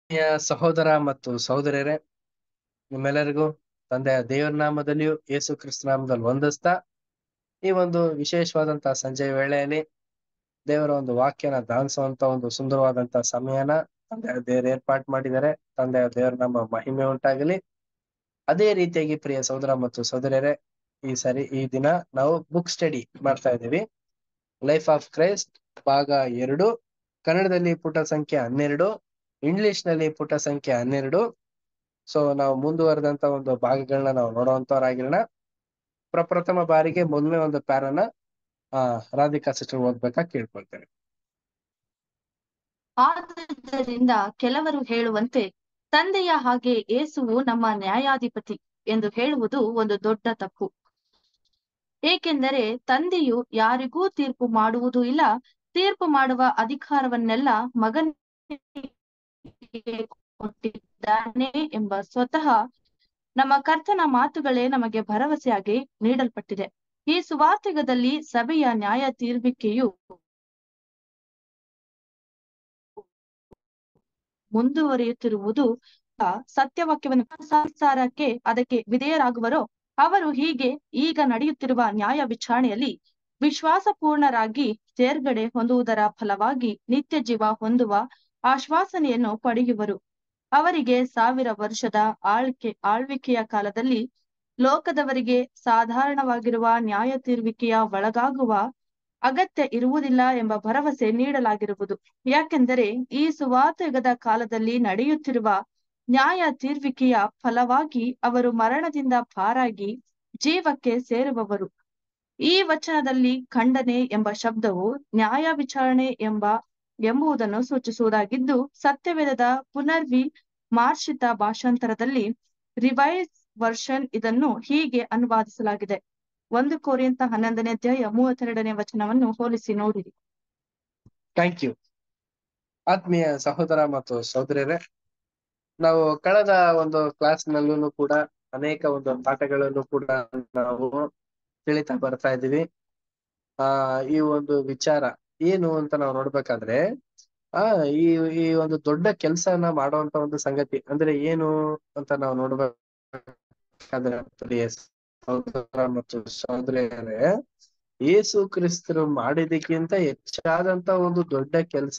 ಆತ್ಮೀಯ ಸಹೋದರ ಮತ್ತು ಸಹೋದರಿಯರೇ ನಿಮ್ಮೆಲ್ಲರಿಗೂ ತಂದೆಯ ದೇವರ ನಾಮದಲ್ಲಿಯೂ ಯೇಸು ಕ್ರಿಸ್ತ ನಾಮದಲ್ಲಿ ವಂದಿಸ್ತಾ ಈ ಒಂದು ವಿಶೇಷವಾದಂತಹ ಸಂಜೆಯ ವೇಳೆಯಲ್ಲಿ ದೇವರ ಒಂದು ವಾಕ್ಯನ ದಾನಿಸುವಂತ ಒಂದು ಸುಂದರವಾದಂತಹ ಸಮಯನ ತಂದೆಯ ದೇವರು ಏರ್ಪಾಟ್ ಮಾಡಿದ್ದಾರೆ ತಂದೆಯ ದೇವರ ನಮ್ಮ ಮಹಿಮೆ ಉಂಟಾಗಲಿ ಅದೇ ರೀತಿಯಾಗಿ ಪ್ರಿಯ ಸಹೋದರ ಮತ್ತು ಸಹೋದರಿಯರೇ ಈ ಸರಿ ಈ ದಿನ ನಾವು ಬುಕ್ ಸ್ಟಡಿ ಮಾಡ್ತಾ ಇದ್ದೀವಿ ಲೈಫ್ ಆಫ್ ಕ್ರೈಸ್ಟ್ ಭಾಗ ಎರಡು ಕನ್ನಡದಲ್ಲಿ ಪುಟ ಸಂಖ್ಯೆ ಹನ್ನೆರಡು ಇಂಗ್ಲಿಷ್ ನಲ್ಲಿ ಪುಟ ಸಂಖ್ಯೆ ಹನ್ನೆರಡು ಸೊ ನಾವು ಮುಂದುವರೆದಂತ ಒಂದು ಭಾಗಗಳನ್ನ ನಾವು ನೋಡುವಂತವರಾಗಿರೋಣ ಪ್ರಪ್ರಥಮ ಬಾರಿಗೆ ಮೊದಲನೇ ಒಂದು ಪ್ಯಾರನ ಆ ರಾಧಿಕಾ ಸಿಸ್ಟರ್ ಓದ್ಬೇಕಾ ಕೇಳ್ಕೊಳ್ತೇನೆ ಆದುದರಿಂದ ಕೆಲವರು ಹೇಳುವಂತೆ ತಂದೆಯ ಹಾಗೆ ಏಸುವು ನಮ್ಮ ನ್ಯಾಯಾಧಿಪತಿ ಎಂದು ಹೇಳುವುದು ಒಂದು ದೊಡ್ಡ ತಪ್ಪು ಏಕೆಂದರೆ ತಂದೆಯು ಯಾರಿಗೂ ತೀರ್ಪು ಮಾಡುವುದೂ ಇಲ್ಲ ತೀರ್ಪು ಮಾಡುವ ಅಧಿಕಾರವನ್ನೆಲ್ಲ ಮಗನಿಗೆ ಕೊಟ್ಟಿದ್ದಾನೆ ಎಂಬ ಸ್ವತಃ ನಮ್ಮ ಕರ್ತನ ಮಾತುಗಳೇ ನಮಗೆ ಭರವಸೆಯಾಗಿ ನೀಡಲ್ಪಟ್ಟಿದೆ ಈ ಸುವಾರ್ತಿಗದಲ್ಲಿ ಸಭೆಯ ನ್ಯಾಯ ತೀರ್ವಿಕೆಯು ಮುಂದುವರಿಯುತ್ತಿರುವುದು ಸತ್ಯವಾಕ್ಯವನ್ನು ಸಂಸಾರಕ್ಕೆ ಅದಕ್ಕೆ ವಿಧೇಯರಾಗುವರೋ ಅವರು ಹೀಗೆ ಈಗ ನಡೆಯುತ್ತಿರುವ ನ್ಯಾಯ ವಿಚಾರಣೆಯಲ್ಲಿ ವಿಶ್ವಾಸಪೂರ್ಣರಾಗಿ ತೇರ್ಗಡೆ ಹೊಂದುವುದರ ಫಲವಾಗಿ ನಿತ್ಯ ಜೀವ ಹೊಂದುವ ಆಶ್ವಾಸನೆಯನ್ನು ಪಡೆಯುವರು ಅವರಿಗೆ ಸಾವಿರ ವರ್ಷದ ಆಳ್ಕೆ ಆಳ್ವಿಕೆಯ ಕಾಲದಲ್ಲಿ ಲೋಕದವರಿಗೆ ಸಾಧಾರಣವಾಗಿರುವ ನ್ಯಾಯ ತೀರ್ವಿಕೆಯ ಒಳಗಾಗುವ ಅಗತ್ಯ ಇರುವುದಿಲ್ಲ ಎಂಬ ಭರವಸೆ ನೀಡಲಾಗಿರುವುದು ಯಾಕೆಂದರೆ ಈ ಸುವಾರ್ತೆಗದ ಕಾಲದಲ್ಲಿ ನಡೆಯುತ್ತಿರುವ ನ್ಯಾಯ ತೀರ್ವಿಕೆಯ ಫಲವಾಗಿ ಅವರು ಮರಣದಿಂದ ಪಾರಾಗಿ ಜೀವಕ್ಕೆ ಸೇರುವವರು ಈ ವಚನದಲ್ಲಿ ಖಂಡನೆ ಎಂಬ ಶಬ್ದವು ನ್ಯಾಯ ವಿಚಾರಣೆ ಎಂಬ ಎಂಬುದನ್ನು ಸೂಚಿಸುವುದಾಗಿದ್ದು ಸತ್ಯವೇದದ ಪುನರ್ವಿ ಮಾರ್ಷಿತ ಭಾಷಾಂತರದಲ್ಲಿ ರಿವೈಸ್ ವರ್ಷನ್ ಇದನ್ನು ಹೀಗೆ ಅನುವಾದಿಸಲಾಗಿದೆ ಒಂದು ಕೋರಿಯಂತ ಹನ್ನೊಂದನೇ ಅಧ್ಯಾಯ ಮೂವತ್ತೆರಡನೇ ವಚನವನ್ನು ಹೋಲಿಸಿ ನೋಡಿರಿ ಥ್ಯಾಂಕ್ ಯು ಆತ್ಮೀಯ ಸಹೋದರ ಮತ್ತು ಸಹೋದರಿಯರೇ ನಾವು ಕಳೆದ ಒಂದು ಕ್ಲಾಸ್ ನಲ್ಲೂ ಕೂಡ ಅನೇಕ ಒಂದು ಪಾಠಗಳನ್ನು ಕೂಡ ನಾವು ತಿಳಿತಾ ಬರ್ತಾ ಇದೀವಿ ಆ ಈ ಒಂದು ವಿಚಾರ ಏನು ಅಂತ ನಾವು ನೋಡ್ಬೇಕಾದ್ರೆ ಆ ಈ ಈ ಒಂದು ದೊಡ್ಡ ಕೆಲಸನ ಮಾಡುವಂತ ಒಂದು ಸಂಗತಿ ಅಂದ್ರೆ ಏನು ಅಂತ ನಾವು ನೋಡ್ಬೇಕಾದ್ರೆ ಪ್ರಿಯ ಸಹೋದರ ಮತ್ತು ಸಹೋದರಿಯರೇ ಯೇಸು ಕ್ರಿಸ್ತರು ಮಾಡಿದಕ್ಕಿಂತ ಹೆಚ್ಚಾದಂತ ಒಂದು ದೊಡ್ಡ ಕೆಲಸ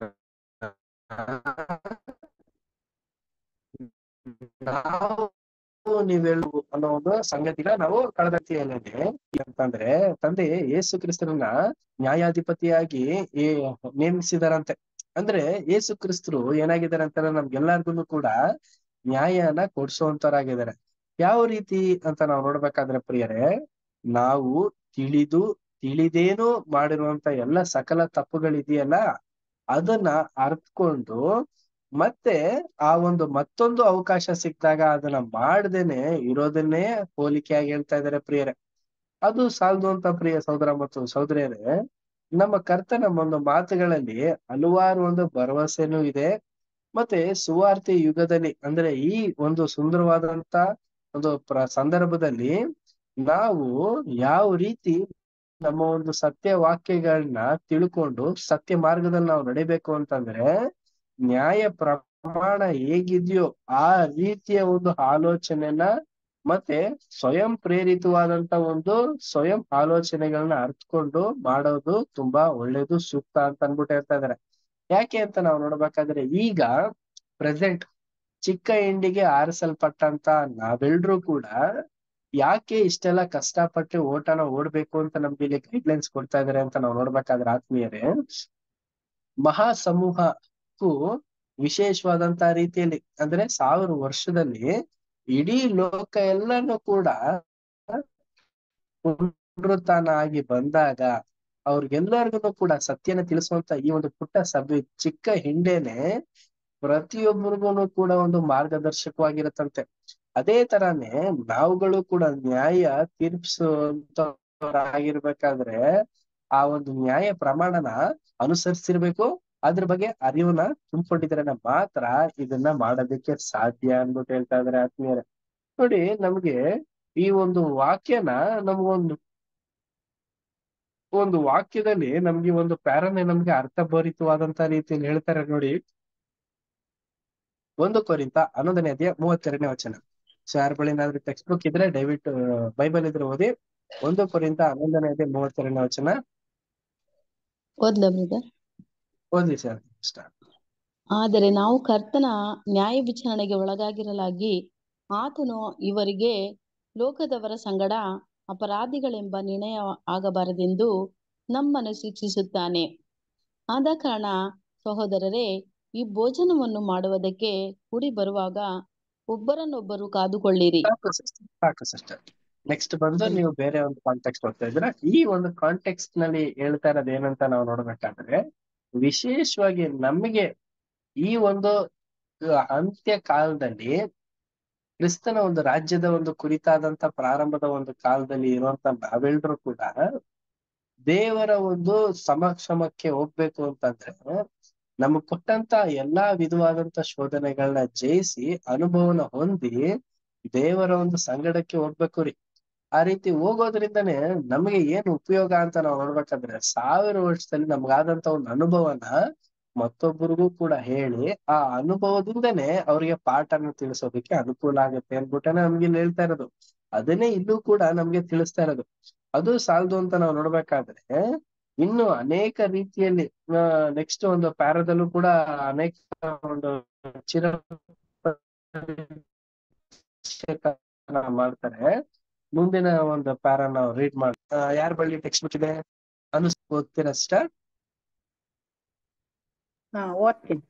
ನಾವು ನೀವೆಲ್ಲ ಅನ್ನೋ ಒಂದು ಸಂಗತಿನ ನಾವು ಕಳೆದತಿಯಲ್ಲಿ ಅಂತಂದ್ರೆ ತಂದೆ ಯೇಸು ಕ್ರಿಸ್ತರನ್ನ ನ್ಯಾಯಾಧಿಪತಿಯಾಗಿ ನೇಮಿಸಿದಾರಂತೆ ಅಂದ್ರೆ ಯೇಸು ಕ್ರಿಸ್ತರು ಏನಾಗಿದ್ದಾರೆ ಅಂತಾರೆ ನಮ್ಗೆಲ್ಲಾರ್ಗು ಕೂಡ ನ್ಯಾಯನ ಕೊಡ್ಸುವಂತವರಾಗಿದ್ದಾರೆ ಯಾವ ರೀತಿ ಅಂತ ನಾವು ನೋಡ್ಬೇಕಾದ್ರೆ ಪ್ರಿಯರೇ ನಾವು ತಿಳಿದು ತಿಳಿದೇನು ಮಾಡಿರುವಂತ ಎಲ್ಲ ಸಕಲ ತಪ್ಪುಗಳಿದೆಯಲ್ಲ ಅದನ್ನ ಅರ್ತ್ಕೊಂಡು ಮತ್ತೆ ಆ ಒಂದು ಮತ್ತೊಂದು ಅವಕಾಶ ಸಿಕ್ಕಿದಾಗ ಅದನ್ನ ಮಾಡ್ದೇನೆ ಇರೋದನ್ನೇ ಹೋಲಿಕೆಯಾಗಿ ಹೇಳ್ತಾ ಇದ್ದಾರೆ ಪ್ರಿಯರೇ ಅದು ಸಾಲದು ಅಂತ ಪ್ರಿಯ ಸಹೋದರ ಮತ್ತು ಸಹೋದರಿಯರೇ ನಮ್ಮ ಕರ್ತನ ಒಂದು ಮಾತುಗಳಲ್ಲಿ ಹಲವಾರು ಒಂದು ಭರವಸೆನೂ ಇದೆ ಮತ್ತೆ ಸುವಾರ್ತೆ ಯುಗದಲ್ಲಿ ಅಂದ್ರೆ ಈ ಒಂದು ಸುಂದರವಾದಂತ ಒಂದು ಪ್ರ ಸಂದರ್ಭದಲ್ಲಿ ನಾವು ಯಾವ ರೀತಿ ನಮ್ಮ ಒಂದು ಸತ್ಯ ವಾಕ್ಯಗಳನ್ನ ತಿಳ್ಕೊಂಡು ಸತ್ಯ ಮಾರ್ಗದಲ್ಲಿ ನಾವು ನಡಿಬೇಕು ಅಂತಂದ್ರೆ ನ್ಯಾಯ ಪ್ರಮಾಣ ಹೇಗಿದೆಯೋ ಆ ರೀತಿಯ ಒಂದು ಆಲೋಚನೆನ ಮತ್ತೆ ಸ್ವಯಂ ಪ್ರೇರಿತವಾದಂತ ಒಂದು ಸ್ವಯಂ ಆಲೋಚನೆಗಳನ್ನ ಅರ್ಥಕೊಂಡು ಮಾಡೋದು ತುಂಬಾ ಒಳ್ಳೇದು ಸೂಕ್ತ ಅಂತ ಅನ್ಬಿಟ್ಟು ಹೇಳ್ತಾ ಇದಾರೆ ಯಾಕೆ ಅಂತ ನಾವು ನೋಡ್ಬೇಕಾದ್ರೆ ಈಗ ಪ್ರೆಸೆಂಟ್ ಚಿಕ್ಕ ಹಿಂಡಿಗೆ ಆರಿಸಲ್ಪಟ್ಟಂತ ನಾವೆಲ್ರೂ ಕೂಡ ಯಾಕೆ ಇಷ್ಟೆಲ್ಲ ಕಷ್ಟಪಟ್ಟು ಓಟನ ಓಡ್ಬೇಕು ಅಂತ ನಮ್ಗೆ ಇಲ್ಲಿ ಗೈಡ್ಲೈನ್ಸ್ ಕೊಡ್ತಾ ಇದಾರೆ ಅಂತ ನಾವು ನೋಡ್ಬೇಕಾದ್ರೆ ಆತ್ಮೀಯರೇ ಮಹಾ ಸಮೂಹಕ್ಕೂ ವಿಶೇಷವಾದಂತ ರೀತಿಯಲ್ಲಿ ಅಂದ್ರೆ ಸಾವಿರ ವರ್ಷದಲ್ಲಿ ಇಡೀ ಲೋಕ ಎಲ್ಲಾನು ಕೂಡ ಪುನರುತ್ಥಾನ ಆಗಿ ಬಂದಾಗ ಅವ್ರಿಗೆಲ್ಲರಿಗೂ ಕೂಡ ಸತ್ಯನ ತಿಳಿಸುವಂತ ಈ ಒಂದು ಪುಟ್ಟ ಸಭೆ ಚಿಕ್ಕ ಹಿಂಡೇನೆ ಪ್ರತಿಯೊಬ್ಬರಿಗೂ ಕೂಡ ಒಂದು ಮಾರ್ಗದರ್ಶಕವಾಗಿರುತ್ತಂತೆ ಅದೇ ತರಾನೇ ನಾವುಗಳು ಕೂಡ ನ್ಯಾಯ ತೀರ್ಪಿಸುವಂತವರಾಗಿರ್ಬೇಕಾದ್ರೆ ಆ ಒಂದು ನ್ಯಾಯ ಪ್ರಮಾಣನ ಅನುಸರಿಸಿರ್ಬೇಕು ಅದ್ರ ಬಗ್ಗೆ ಅರಿವನ್ನ ತುಂಬಿಕೊಂಡಿದ್ರೆ ಮಾತ್ರ ಇದನ್ನ ಮಾಡೋದಕ್ಕೆ ಸಾಧ್ಯ ಅನ್ಬಿಟ್ಟು ಹೇಳ್ತಾ ಇದಾರೆ ಆತ್ಮೀಯರೇ ನೋಡಿ ನಮ್ಗೆ ಈ ಒಂದು ವಾಕ್ಯನ ನಮ್ಗೊಂದು ಒಂದು ವಾಕ್ಯದಲ್ಲಿ ನಮ್ಗೆ ಒಂದು ಪ್ಯಾರನೆ ನಮ್ಗೆ ಅರ್ಥಭರಿತವಾದಂತ ರೀತಿಯಲ್ಲಿ ಹೇಳ್ತಾರೆ ನೋಡಿ ಒಂದು ಕೊರಿಂತ ಹನ್ನೊಂದನೇ ಅಧ್ಯಾಯ ಮೂವತ್ತೆರಡನೇ ವಚನ ಸೊ ಯಾರ ಬಳಿ ಏನಾದ್ರು ಟೆಕ್ಸ್ಟ್ ಬುಕ್ ಇದ್ರೆ ದಯವಿಟ್ಟು ಬೈಬಲ್ ಇದ್ರೆ ಓದಿ ಒಂದು ಕೊರಿಂತ ಹನ್ನೊಂದನೇ ಅಧ್ಯಾಯ ಮೂವತ್ತೆರಡನೇ ವಚನ ಓದ್ಲಾ ಬ್ರದರ್ ಓದಿ ಸರ್ ಇಷ್ಟ ಆದರೆ ನಾವು ಕರ್ತನ ನ್ಯಾಯ ವಿಚಾರಣೆಗೆ ಒಳಗಾಗಿರಲಾಗಿ ಆತನು ಇವರಿಗೆ ಲೋಕದವರ ಸಂಗಡ ಅಪರಾಧಿಗಳೆಂಬ ನಿರ್ಣಯ ಆಗಬಾರದೆಂದು ನಮ್ಮನ್ನು ಶಿಕ್ಷಿಸುತ್ತಾನೆ ಆದ ಕಾರಣ ಸಹೋದರರೇ ಈ ಭೋಜನವನ್ನು ಮಾಡುವುದಕ್ಕೆ ಕೂಡಿ ಬರುವಾಗ ಒಬ್ಬರನ್ನೊಬ್ಬರು ಕಾದುಕೊಳ್ಳಿರಿ ಸಾಕು ಸಿಸ್ಟರ್ ಸಾಕು ಸಿಸ್ಟರ್ ನೆಕ್ಸ್ಟ್ ಬಂದು ನೀವು ಬೇರೆ ಒಂದು ಕಾಂಟೆಕ್ಸ್ಟ್ ಹೋಗ್ತಾ ಇದ್ರೆ ಈ ಒಂದು ಕಾಂಟೆಕ್ಸ್ಟ್ ನಲ್ಲಿ ಹೇಳ್ತಾ ಇರೋದು ಏನಂತ ನಾವು ನೋಡ್ಬೇಕಾದ್ರೆ ವಿಶೇಷವಾಗಿ ನಮಗೆ ಈ ಒಂದು ಅಹ್, ಅಂತ್ಯ ಕಾಲದಲ್ಲಿ ಕ್ರಿಸ್ತನ ಒಂದು ರಾಜ್ಯದ ಒಂದು ಕುರಿತಾದಂತ ಪ್ರಾರಂಭದ ಒಂದು ಕಾಲದಲ್ಲಿ ಇರುವಂತ ನಾವೆಲ್ಲರೂ ಕೂಡ ದೇವರ ಒಂದು ಸಮಕ್ಷಮಕ್ಕೆ ಹೋಗ್ಬೇಕು ಅಂತಂದ್ರೆ ನಮಗ್ ಕೊಟ್ಟಂತ ಎಲ್ಲಾ ವಿಧವಾದಂತ ಶೋಧನೆಗಳನ್ನ ಜಯಿಸಿ ಅನುಭವನ ಹೊಂದಿ ದೇವರ ಒಂದು ಸಂಗಡಕ್ಕೆ ಹೋಗ್ಬೇಕು ರೀ ಆ ರೀತಿ ಹೋಗೋದ್ರಿಂದನೇ ನಮಗೆ ಏನ್ ಉಪಯೋಗ ಅಂತ ನಾವು ನೋಡ್ಬೇಕಾದ್ರೆ ಸಾವಿರ ವರ್ಷದಲ್ಲಿ ನಮ್ಗಾದಂತ ಒಂದು ಅನುಭವನ ಮತ್ತೊಬ್ಬರಿಗೂ ಕೂಡ ಹೇಳಿ ಆ ಅನುಭವದಿಂದನೇ ಅವ್ರಿಗೆ ಪಾಠನ ತಿಳಿಸೋದಕ್ಕೆ ಅನುಕೂಲ ಆಗುತ್ತೆ ಅನ್ಬಿಟ್ಟನೆ ನಮ್ಗೆ ಇಲ್ಲಿ ಹೇಳ್ತಾ ಇರೋದು ಅದನ್ನೇ ಇಲ್ಲೂ ಕೂಡ ನಮ್ಗೆ ತಿಳಿಸ್ತಾ ಇರೋದು ಅದು ಸಾಲದು ಅಂತ ನಾವು ನೋಡ್ಬೇಕಾದ್ರೆ ಇನ್ನು ಅನೇಕ ರೀತಿಯಲ್ಲಿ ನೆಕ್ಸ್ಟ್ ಒಂದು ಪ್ಯಾರದಲ್ಲೂ ಕೂಡ ಅನೇಕ ಒಂದು ಚಿರ ಮಾಡ್ತಾರೆ ಮುಂದಿನ ಒಂದು ಪ್ಯಾರ ನಾವು ರೀಡ್ ಮಾಡಿ ಯಾರ ಬಳಿ ಟೆಕ್ಸ್ಟ್ ಬುಕ್ ಇದೆ ಅನುಸ್ ಓದ್ತೀರಾ ಸ್ಟಾರ್ ಹಾ ಓದ್ತೀನಿ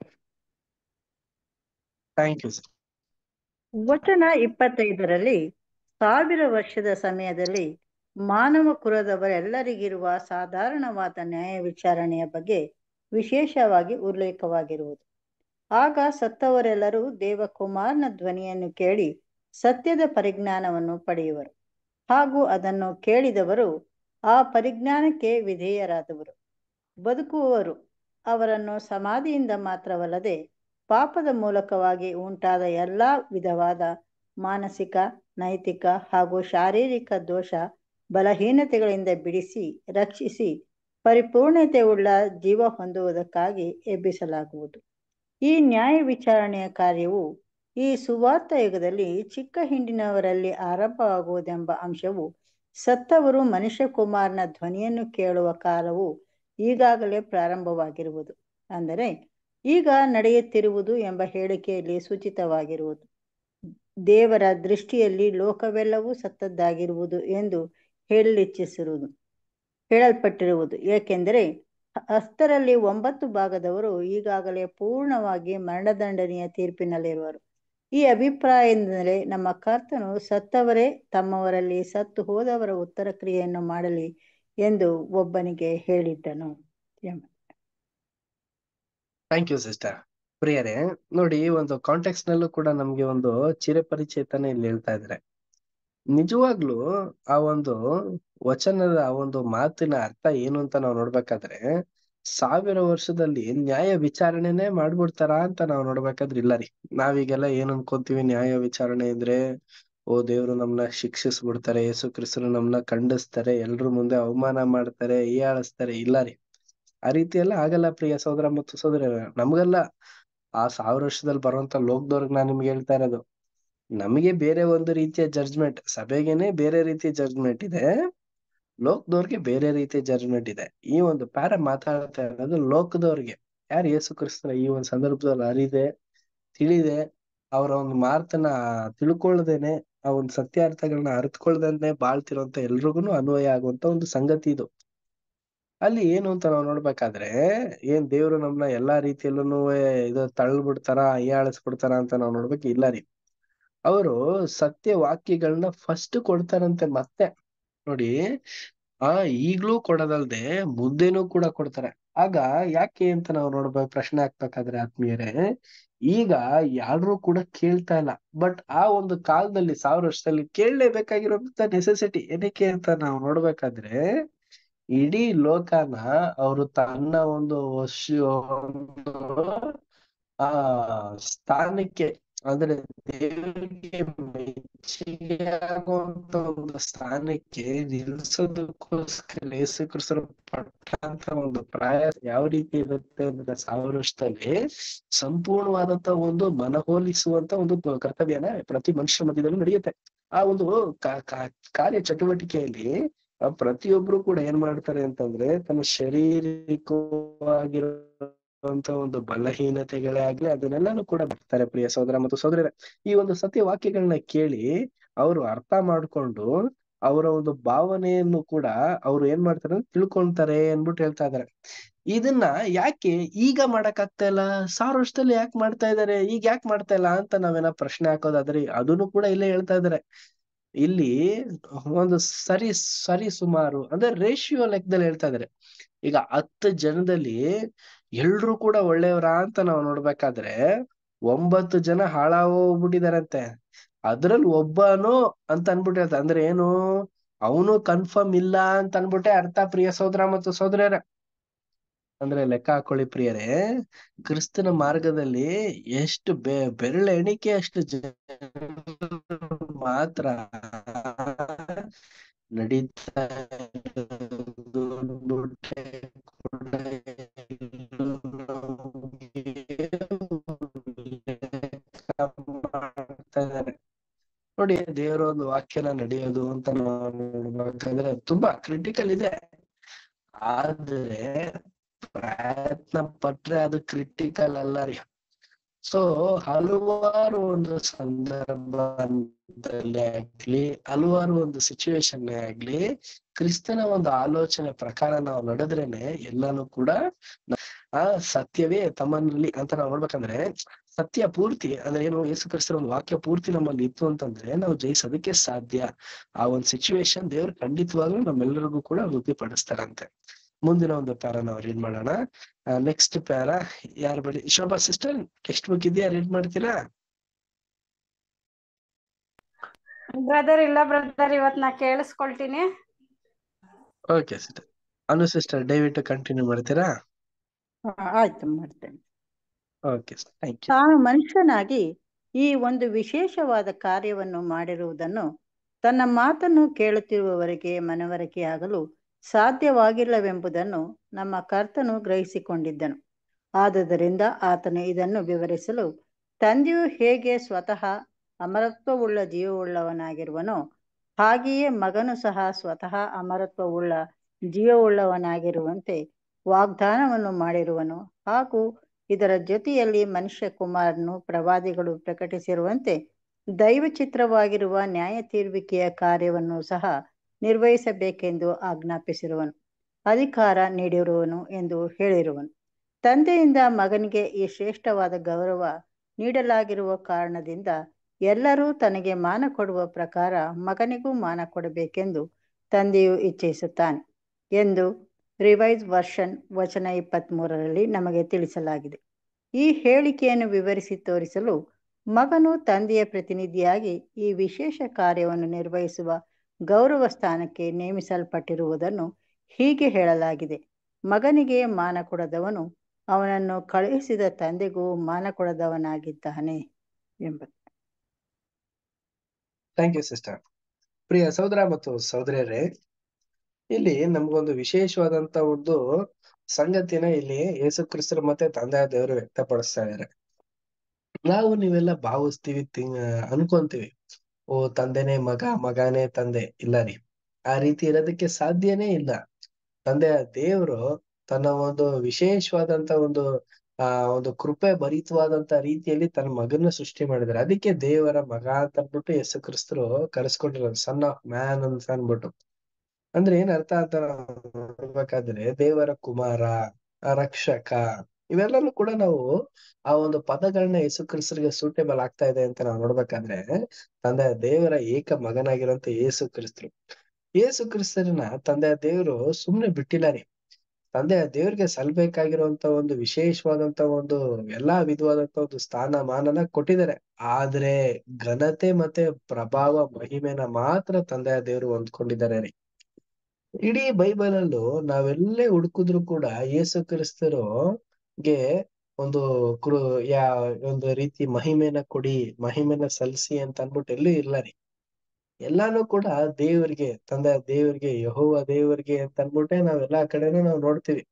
ಥ್ಯಾಂಕ್ ಯು ಸರ್ ವಚನ ಇಪ್ಪತ್ತೈದರಲ್ಲಿ ಸಾವಿರ ವರ್ಷದ ಸಮಯದಲ್ಲಿ ಮಾನವ ಕುಲದವರೆಲ್ಲರಿಗಿರುವ ಸಾಧಾರಣವಾದ ನ್ಯಾಯ ವಿಚಾರಣೆಯ ಬಗ್ಗೆ ವಿಶೇಷವಾಗಿ ಉಲ್ಲೇಖವಾಗಿರುವುದು ಆಗ ಸತ್ತವರೆಲ್ಲರೂ ದೇವಕುಮಾರನ ಧ್ವನಿಯನ್ನು ಕೇಳಿ ಸತ್ಯದ ಪರಿಜ್ಞಾನವನ್ನು ಪಡೆಯುವರು ಹಾಗೂ ಅದನ್ನು ಕೇಳಿದವರು ಆ ಪರಿಜ್ಞಾನಕ್ಕೆ ವಿಧೇಯರಾದವರು ಬದುಕುವವರು ಅವರನ್ನು ಸಮಾಧಿಯಿಂದ ಮಾತ್ರವಲ್ಲದೆ ಪಾಪದ ಮೂಲಕವಾಗಿ ಉಂಟಾದ ಎಲ್ಲ ವಿಧವಾದ ಮಾನಸಿಕ ನೈತಿಕ ಹಾಗೂ ಶಾರೀರಿಕ ದೋಷ ಬಲಹೀನತೆಗಳಿಂದ ಬಿಡಿಸಿ ರಕ್ಷಿಸಿ ಪರಿಪೂರ್ಣತೆ ಉಳ್ಳ ಜೀವ ಹೊಂದುವುದಕ್ಕಾಗಿ ಎಬ್ಬಿಸಲಾಗುವುದು ಈ ನ್ಯಾಯ ವಿಚಾರಣೆಯ ಕಾರ್ಯವು ಈ ಸುವಾರ್ಥ ಯುಗದಲ್ಲಿ ಚಿಕ್ಕ ಹಿಂಡಿನವರಲ್ಲಿ ಆರಂಭವಾಗುವುದೆಂಬ ಅಂಶವು ಸತ್ತವರು ಮನುಷ್ಯ ಕುಮಾರನ ಧ್ವನಿಯನ್ನು ಕೇಳುವ ಕಾಲವು ಈಗಾಗಲೇ ಪ್ರಾರಂಭವಾಗಿರುವುದು ಅಂದರೆ ಈಗ ನಡೆಯುತ್ತಿರುವುದು ಎಂಬ ಹೇಳಿಕೆಯಲ್ಲಿ ಸೂಚಿತವಾಗಿರುವುದು ದೇವರ ದೃಷ್ಟಿಯಲ್ಲಿ ಲೋಕವೆಲ್ಲವೂ ಸತ್ತದ್ದಾಗಿರುವುದು ಎಂದು ಹೇಳಲಿಚ್ಛಿಸಿರುವುದು ಹೇಳಲ್ಪಟ್ಟಿರುವುದು ಏಕೆಂದರೆ ಹತ್ತರಲ್ಲಿ ಒಂಬತ್ತು ಭಾಗದವರು ಈಗಾಗಲೇ ಪೂರ್ಣವಾಗಿ ಮರಣದಂಡನೆಯ ತೀರ್ಪಿನಲ್ಲಿರುವರು ಈ ಅಭಿಪ್ರಾಯದಿಂದಲೇ ನಮ್ಮ ಕರ್ತನು ಸತ್ತವರೇ ತಮ್ಮವರಲ್ಲಿ ಸತ್ತು ಹೋದವರ ಉತ್ತರ ಕ್ರಿಯೆಯನ್ನು ಮಾಡಲಿ ಎಂದು ಒಬ್ಬನಿಗೆ ಹೇಳಿದ್ದನು ಎಂಬ ಥ್ಯಾಂಕ್ ಯು ಸಿಸ್ಟರ್ ಪ್ರಿಯರೇ ನೋಡಿ ಈ ಒಂದು ಕಾಂಟೆಕ್ಸ್ಟ್ ನಲ್ಲೂ ಕೂಡ ನಮ್ಗೆ ಒಂದು ಚಿರಪರಿಚೇತನ ಇಲ್ಲಿ ಹೇಳ್ತಾ ಇದ್ದಾರೆ ನಿಜವಾಗ್ಲೂ ಆ ಒಂದು ವಚನದ ಆ ಒಂದು ಮಾತಿನ ಅರ್ಥ ಏನು ಅಂತ ನಾವು ನೋಡ್ಬೇಕಾದ್ರೆ ಸಾವಿರ ವರ್ಷದಲ್ಲಿ ನ್ಯಾಯ ವಿಚಾರಣೆನೇ ಮಾಡ್ಬಿಡ್ತಾರ ಅಂತ ನಾವು ನೋಡ್ಬೇಕಾದ್ರೆ ಇಲ್ಲ ರೀ ನಾವೀಗೆಲ್ಲ ಏನ್ ಅನ್ಕೊಂತೀವಿ ನ್ಯಾಯ ವಿಚಾರಣೆ ಇದ್ರೆ ಓ ದೇವ್ರು ನಮ್ನ ಶಿಕ್ಷಿಸ್ಬಿಡ್ತಾರೆ ಯೇಸು ಕ್ರಿಸ್ತರು ನಮ್ನ ಖಂಡಿಸ್ತಾರೆ ಎಲ್ರ ಮುಂದೆ ಅವಮಾನ ಮಾಡ್ತಾರೆ ಹೀಯಾಳಿಸ್ತಾರೆ ಇಲ್ಲ ರೀ ಆ ರೀತಿ ಎಲ್ಲ ಆಗಲ್ಲ ಪ್ರಿಯ ಸೋದರ ಮತ್ತು ಸೋದರ ನಮ್ಗೆಲ್ಲ ಆ ಸಾವಿರ ವರ್ಷದಲ್ಲಿ ಬರುವಂತ ಲೋಕದವ್ರಿಗೆ ನಾನ್ ನಿಮ್ಗೆ ಹೇಳ್ತಾ ಇರೋದು ನಮಗೆ ಬೇರೆ ಒಂದು ರೀತಿಯ ಜಡ್ಜ್ಮೆಂಟ್ ಸಭೆಗೆನೆ ಬೇರೆ ರೀತಿಯ ಜಡ್ಜ್ಮೆಂಟ್ ಇದೆ ಲೋಕದವ್ರಿಗೆ ಬೇರೆ ರೀತಿಯ ಜಡ್ಜ್ಮೆಂಟ್ ಇದೆ ಈ ಒಂದು ಪ್ಯಾರ ಮಾತಾಡ್ತಾ ಇರೋದು ಲೋಕದವ್ರಿಗೆ ಯಾರು ಯೇಸು ಕ್ರಿಸ್ತನ ಈ ಒಂದು ಸಂದರ್ಭದಲ್ಲಿ ಅರಿದೆ ತಿಳಿದೆ ಅವರ ಒಂದು ಮಾತನ್ನ ತಿಳ್ಕೊಳ್ದೇನೆ ಆ ಒಂದು ಸತ್ಯಾರ್ಥಗಳನ್ನ ಅರ್ಥಕೊಳ್ದೇನೆ ಬಾಳ್ತಿರೋಂತ ಎಲ್ರಿಗೂ ಅನ್ವಯ ಆಗುವಂತ ಒಂದು ಸಂಗತಿ ಇದು ಅಲ್ಲಿ ಏನು ಅಂತ ನಾವು ನೋಡ್ಬೇಕಾದ್ರೆ ಏನ್ ದೇವ್ರು ನಮ್ನ ಎಲ್ಲಾ ರೀತಿಯಲ್ಲೂ ಇದು ತಳ್ಳ್ಬಿಡ್ತಾರ ಹೀಯಾಳಿಸ್ಬಿಡ್ತಾರ ಅಂತ ನಾವ್ ನೋಡ್ಬೇಕು ಇಲ್ಲ ರೀ ಅವರು ಸತ್ಯ ವಾಕ್ಯಗಳನ್ನ ಫಸ್ಟ್ ಕೊಡ್ತಾರಂತೆ ಮತ್ತೆ ನೋಡಿ ಆ ಈಗ್ಲೂ ಕೊಡೋದಲ್ದೆ ಮುಂದೆನೂ ಕೂಡ ಕೊಡ್ತಾರೆ ಆಗ ಯಾಕೆ ಅಂತ ನಾವು ನೋಡ್ಬೇಕು ಪ್ರಶ್ನೆ ಹಾಕ್ಬೇಕಾದ್ರೆ ಆತ್ಮೀಯರೇ ಈಗ ಯಾರು ಕೂಡ ಕೇಳ್ತಾ ಇಲ್ಲ ಬಟ್ ಆ ಒಂದು ಕಾಲದಲ್ಲಿ ಸಾವಿರ ವರ್ಷದಲ್ಲಿ ಕೇಳಲೇಬೇಕಾಗಿರೋಂತ ನೆಸೆಸಿಟಿ ಏನಕ್ಕೆ ಅಂತ ನಾವು ನೋಡ್ಬೇಕಾದ್ರೆ ಇಡೀ ಲೋಕನ ಅವರು ತನ್ನ ಒಂದು ಒಂದು ಆ ಸ್ಥಾನಕ್ಕೆ ಅಂದ್ರೆ ದೇವರಿಗೆ ಮೆಚ್ಚುಗೆ ಆಗುವಂತ ಒಂದು ಸ್ಥಾನಕ್ಕೆ ನಿಲ್ಸೋದಕ್ಕೋಸ್ಕರ ಯೇಸು ಕ್ರಿಸ್ತರು ಪಟ್ಟಂತ ಒಂದು ಪ್ರಯಾಸ ಯಾವ ರೀತಿ ಇರುತ್ತೆ ಅಂದ್ರೆ ಸಾವಿರ ವರ್ಷದಲ್ಲಿ ಸಂಪೂರ್ಣವಾದಂತ ಒಂದು ಮನಹೋಲಿಸುವಂತ ಒಂದು ಕರ್ತವ್ಯನ ಪ್ರತಿ ಮನುಷ್ಯರ ಮಧ್ಯದಲ್ಲೂ ನಡೆಯುತ್ತೆ ಆ ಒಂದು ಕಾ- ಕಾ- ಕಾರ್ಯ ಚಟುವಟಿಕೆಯಲ್ಲಿ ಆ ಪ್ರತಿಯೊಬ್ರು ಕೂಡ ಏನ್ ಮಾಡ್ತಾರೆ ಅಂತಂದ್ರೆ ತಮ್ಮ ಶಾರೀರಿಕವಾಗಿರುವಂತ ಒಂದು ಬಲಹೀನತೆಗಳೇ ಆಗ್ಲಿ ಅದನ್ನೆಲ್ಲಾನು ಕೂಡ ಬರ್ತಾರೆ ಪ್ರಿಯ ಸಹೋದರ ಮತ್ತು ಸಹೋದರ ಈ ಒಂದು ಸತ್ಯ ವಾಕ್ಯಗಳನ್ನ ಕೇಳಿ ಅವರು ಅರ್ಥ ಮಾಡ್ಕೊಂಡು ಅವರ ಒಂದು ಭಾವನೆಯನ್ನು ಕೂಡ ಅವ್ರು ಏನ್ ಮಾಡ್ತಾರೆ ಅಂದ್ರೆ ತಿಳ್ಕೊಂತಾರೆ ಅನ್ಬಿಟ್ಟು ಹೇಳ್ತಾ ಇದಾರೆ ಇದನ್ನ ಯಾಕೆ ಈಗ ಮಾಡಕ್ ಆಗ್ತಾ ಇಲ್ಲ ಸಾವಿರ ವರ್ಷದಲ್ಲಿ ಯಾಕೆ ಮಾಡ್ತಾ ಇದಾರೆ ಈಗ ಯಾಕೆ ಮಾಡ್ತಾ ಇಲ್ಲ ಅಂತ ನಾವೇನ ಪ್ರಶ್ನೆ ಹಾಕೋದಾದ್ರೆ ಅದನ್ನು ಕೂಡ ಇಲ್ಲೇ ಹೇಳ್ತಾ ಇದಾರೆ ಇಲ್ಲಿ ಒಂದು ಸರಿ ಸರಿ ಸುಮಾರು ಅಂದ್ರೆ ರೇಷಿಯೋ ಲೆಕ್ಕದಲ್ಲಿ ಹೇಳ್ತಾ ಇದಾರೆ ಈಗ ಹತ್ತು ಜನದಲ್ಲಿ ಎಲ್ರು ಕೂಡ ಒಳ್ಳೆಯವರ ಅಂತ ನಾವು ನೋಡ್ಬೇಕಾದ್ರೆ ಒಂಬತ್ತು ಜನ ಹಾಳಾಗೋಗ್ಬಿಟ್ಟಿದಾರಂತೆ ಅದ್ರಲ್ಲಿ ಒಬ್ಬನು ಅಂತ ಅನ್ಬಿಟ್ಟು ಹೇಳ್ತಾರೆ ಅಂದ್ರೆ ಏನು ಅವನು ಕನ್ಫರ್ಮ್ ಇಲ್ಲ ಅಂತ ಅನ್ಬಿಟ್ಟೆ ಅರ್ಥ ಪ್ರಿಯ ಸೋದರ ಮತ್ತು ಸೋದರಿಯರ ಅಂದ್ರೆ ಲೆಕ್ಕ ಹಾಕೊಳ್ಳಿ ಪ್ರಿಯರೇ ಕ್ರಿಸ್ತನ ಮಾರ್ಗದಲ್ಲಿ ಎಷ್ಟು ಬೆ ಬೆರಳ ಎಣಿಕೆ ಅಷ್ಟು ಜನ ಮಾತ್ರ ನಡೀತಾ ಇರೋದು ಅಂದ್ಬಿಟ್ರೆ ಕೂಡ ಲೆಕ್ಕ ಮಾಡ್ತಾ ಇದ್ದಾರೆ. ನೋಡಿ ದೇವರ ಒಂದು ವಾಕ್ಯನ ನಡೆಯೋದು ಅಂತ ನಾವು ನೋಡ್ಬೇಕಾದ್ರೆ ತುಂಬಾ ಕ್ರಿಟಿಕಲ್ ಇದೆ ಆದ್ರೆ ಪ್ರಯತ್ನ ಪಟ್ರೆ ಅದು ಕ್ರಿಟಿಕಲ್ ಅಲ್ಲ ರೀ ಸೊ ಹಲವಾರು ಒಂದು ಸಂದರ್ಭದಲ್ಲಿ ಆಗ್ಲಿ ಹಲವಾರು ಒಂದು ಸಿಚುವೇಶನ್ ಆಗ್ಲಿ ಕ್ರಿಸ್ತನ ಒಂದು ಆಲೋಚನೆ ಪ್ರಕಾರ ನಾವು ನಡೆದ್ರೇನೆ ಎಲ್ಲಾನು ಕೂಡ ಆ ಸತ್ಯವೇ ತಮ್ಮನಲ್ಲಿ ಅಂತ ನಾವು ನೋಡ್ಬೇಕಂದ್ರೆ ಸತ್ಯ ಪೂರ್ತಿ ಅಂದ್ರೆ ಏನು ಯೇಸು ಕ್ರಿಸ್ತರ ಒಂದು ವಾಕ್ಯ ಪೂರ್ತಿ ನಮ್ಮಲ್ಲಿ ಇತ್ತು ಅಂತಂದ್ರೆ ನಾವು ಜಯಿಸೋದಕ್ಕೆ ಸಾಧ್ಯ ಆ ಒಂದು ಸಿಚುವೇಶನ್ ದೇವ್ರು ಖಂಡಿತವಾಗ್ಲೂ ನಮ್ಮೆಲ್ಲರಿಗೂ ಕೂಡ ವೃದ್ಧಿಪಡಿಸ್ತಾರಂತೆ ಮುಂದಿನ ಒಂದು ಪ್ಯಾರ ನಾವು ರೀಡ್ ಮಾಡೋಣ ನೆಕ್ಸ್ಟ್ ಪ್ಯಾರ ಯಾರು ಬಳಿ ಶೋಭಾ ಸಿಸ್ಟರ್ ಟೆಕ್ಸ್ಟ್ ಬುಕ್ ಇದೆಯಾ ರೀಡ್ ಮಾಡ್ತೀರಾ ಬ್ರದರ್ ಇಲ್ಲ ಬ್ರದರ್ ಇವತ್ ನಾ ಕೇಳಿಸ್ಕೊಳ್ತೀನಿ ಓಕೆ ಸಿಸ್ಟರ್ ಅನು ಸಿಸ್ಟರ್ ದಯವಿಟ್ಟು ಕಂಟಿನ್ಯೂ ಮಾಡ್ತೀರಾ ಆ, ಆಯ್ತು ಮಾಡ್ತೇನೆ ಓಕೆ ಥ್ಯಾಂಕ್ ಯು ತಾನು ಮನುಷ್ಯನಾಗಿ ಈ ಒಂದು ವಿಶೇಷವಾದ ಕಾರ್ಯವನ್ನು ಮಾಡಿರುವುದನ್ನು ತನ್ನ ಮಾತನ್ನು ಕೇಳುತ್ತಿರುವವರಿಗೆ ಮನವರಿಕೆಯಾಗಲು ಸಾಧ್ಯವಾಗಿಲ್ಲವೆಂಬುದನ್ನು ನಮ್ಮ ಕರ್ತನು ಗ್ರಹಿಸಿಕೊಂಡಿದ್ದನು ಆದುದರಿಂದ ಆತನು ಇದನ್ನು ವಿವರಿಸಲು ತಂದೆಯು ಹೇಗೆ ಸ್ವತಃ ಅಮರತ್ವವುಳ್ಳ ಜೀವವುಳ್ಳವನಾಗಿರುವನೋ ಹಾಗೆಯೇ ಮಗನು ಸಹ ಸ್ವತಃ ಅಮರತ್ವವುಳ್ಳ ಜೀವವುಳ್ಳವನಾಗಿರುವಂತೆ ವಾಗ್ದಾನವನ್ನು ಮಾಡಿರುವನು ಹಾಗೂ ಇದರ ಜೊತೆಯಲ್ಲಿ ಮನುಷ್ಯ ಕುಮಾರನು ಪ್ರವಾದಿಗಳು ಪ್ರಕಟಿಸಿರುವಂತೆ ದೈವ ಚಿತ್ರವಾಗಿರುವ ನ್ಯಾಯ ತೀರ್ವಿಕೆಯ ಕಾರ್ಯವನ್ನು ಸಹ ನಿರ್ವಹಿಸಬೇಕೆಂದು ಆಜ್ಞಾಪಿಸಿರುವನು ಅಧಿಕಾರ ನೀಡಿರುವನು ಎಂದು ಹೇಳಿರುವನು ತಂದೆಯಿಂದ ಮಗನಿಗೆ ಈ ಶ್ರೇಷ್ಠವಾದ ಗೌರವ ನೀಡಲಾಗಿರುವ ಕಾರಣದಿಂದ ಎಲ್ಲರೂ ತನಗೆ ಮಾನ ಕೊಡುವ ಪ್ರಕಾರ ಮಗನಿಗೂ ಮಾನ ಕೊಡಬೇಕೆಂದು ತಂದೆಯು ಇಚ್ಛಿಸುತ್ತಾನೆ ಎಂದು ರಿವೈಸ್ ವರ್ಷನ್ ವಚನ ಇಪ್ಪತ್ತ್ಮೂರರಲ್ಲಿ ನಮಗೆ ತಿಳಿಸಲಾಗಿದೆ ಈ ಹೇಳಿಕೆಯನ್ನು ವಿವರಿಸಿ ತೋರಿಸಲು ಮಗನು ತಂದೆಯ ಪ್ರತಿನಿಧಿಯಾಗಿ ಈ ವಿಶೇಷ ಕಾರ್ಯವನ್ನು ನಿರ್ವಹಿಸುವ ಗೌರವ ಸ್ಥಾನಕ್ಕೆ ನೇಮಿಸಲ್ಪಟ್ಟಿರುವುದನ್ನು ಹೀಗೆ ಹೇಳಲಾಗಿದೆ ಮಗನಿಗೆ ಮಾನ ಕೊಡದವನು ಅವನನ್ನು ಕಳುಹಿಸಿದ ತಂದೆಗೂ ಮಾನ ಕೊಡದವನಾಗಿದ್ದಾನೆ ಎಂಬುದು ಥ್ಯಾಂಕ್ ಯು ಸಿಸ್ಟರ್ ಪ್ರಿಯ ಸಹೋದರ ಮತ್ತು ಸಹೋದರಿಯರೇ ಇಲ್ಲಿ ನಮ್ಗೊಂದು ವಿಶೇಷವಾದಂತ ಒಂದು ಸಂಗತಿನ ಇಲ್ಲಿ ಯೇಸು ಕ್ರಿಸ್ತರ ಮತ್ತೆ ತಂದೆ ದೇವರು ವ್ಯಕ್ತಪಡಿಸ್ತಾ ಇದ್ದಾರೆ ನಾವು ನೀವೆಲ್ಲ ಭಾವಿಸ್ತೀವಿ ತಿಂಗ್ ಅನ್ಕೊಂತೀವಿ ಓ ತಂದೆನೇ ಮಗ ಮಗನೇ ತಂದೆ ಇಲ್ಲ ರೀ ಆ ರೀತಿ ಇರೋದಕ್ಕೆ ಸಾಧ್ಯನೇ ಇಲ್ಲ ತಂದೆಯ ದೇವರು ತನ್ನ ಒಂದು ವಿಶೇಷವಾದಂತ ಒಂದು ಆ ಒಂದು ಕೃಪೆ ಭರಿತವಾದಂತ ರೀತಿಯಲ್ಲಿ ತನ್ನ ಮಗನ ಸೃಷ್ಟಿ ಮಾಡಿದ್ದಾರೆ ಅದಕ್ಕೆ ದೇವರ ಮಗ ಅಂತ ಅಂದ್ಬಿಟ್ಟು ಯೇಸು ಕ್ರಿಸ್ತರು ಕರೆಸ್ಕೊಂಡಿರೋದು ಸನ್ ಆಫ್ ಮ್ಯಾನ್ ಅಂತ ಅನ್ಬಿಟ್ಟು ಅಂದ್ರೆ ಏನ್ ಅರ್ಥ ಅಂತ ನಾವು ನೋಡ್ಬೇಕಾದ್ರೆ ದೇವರ ಕುಮಾರ ಆ ರಕ್ಷಕ ಇವೆಲ್ಲನೂ ಕೂಡ ನಾವು ಆ ಒಂದು ಪದಗಳನ್ನ ಯೇಸು ಕ್ರಿಸ್ತರಿಗೆ ಸೂಟೇಬಲ್ ಆಗ್ತಾ ಇದೆ ಅಂತ ನಾವು ನೋಡ್ಬೇಕಾದ್ರೆ ತಂದೆಯ ದೇವರ ಏಕ ಮಗನಾಗಿರುವಂತ ಯೇಸು ಕ್ರಿಸ್ತರು ಯೇಸು ಕ್ರಿಸ್ತರನ್ನ ತಂದೆಯ ದೇವರು ಸುಮ್ನೆ ಬಿಟ್ಟಿಲ್ಲ ರೀ ತಂದೆಯ ದೇವ್ರಿಗೆ ಸಲ್ಬೇಕಾಗಿರುವಂತ ಒಂದು ವಿಶೇಷವಾದಂತ ಒಂದು ಎಲ್ಲಾ ವಿಧವಾದಂತ ಒಂದು ಸ್ಥಾನ ಮಾನನ ಕೊಟ್ಟಿದ್ದಾರೆ ಆದ್ರೆ ಘನತೆ ಮತ್ತೆ ಪ್ರಭಾವ ಮಹಿಮೆನ ಮಾತ್ರ ತಂದೆಯ ದೇವರು ಹೊಂದ್ಕೊಂಡಿದ್ದಾರೆ ರೀ ಇಡೀ ಬೈಬಲ್ ಅಲ್ಲೂ ನಾವೆಲ್ಲೇ ಹುಡುಕಿದ್ರು ಕೂಡ ಯೇಸು ಕ್ರಿಸ್ತರು ಗೆ ಒಂದು ಕೃ ಯಾ ಒಂದು ರೀತಿ ಮಹಿಮೆನ ಕೊಡಿ ಮಹಿಮೆನ ಸಲ್ಸಿ ಅಂತ ಅನ್ಬಿಟ್ಟು ಎಲ್ಲೂ ಇಲ್ಲ ರೀ ಎಲ್ಲಾನು ಕೂಡ ದೇವರಿಗೆ ತಂದೆ ದೇವರಿಗೆ ಯೆಹೋವ ದೇವರಿಗೆ ಅಂತ ಅನ್ಬಿಟ್ಟೆ ನಾವ್ ಎಲ್ಲಾ ಕಡೆನೂ ನಾವ್ ನೋಡ್ತೀವಿ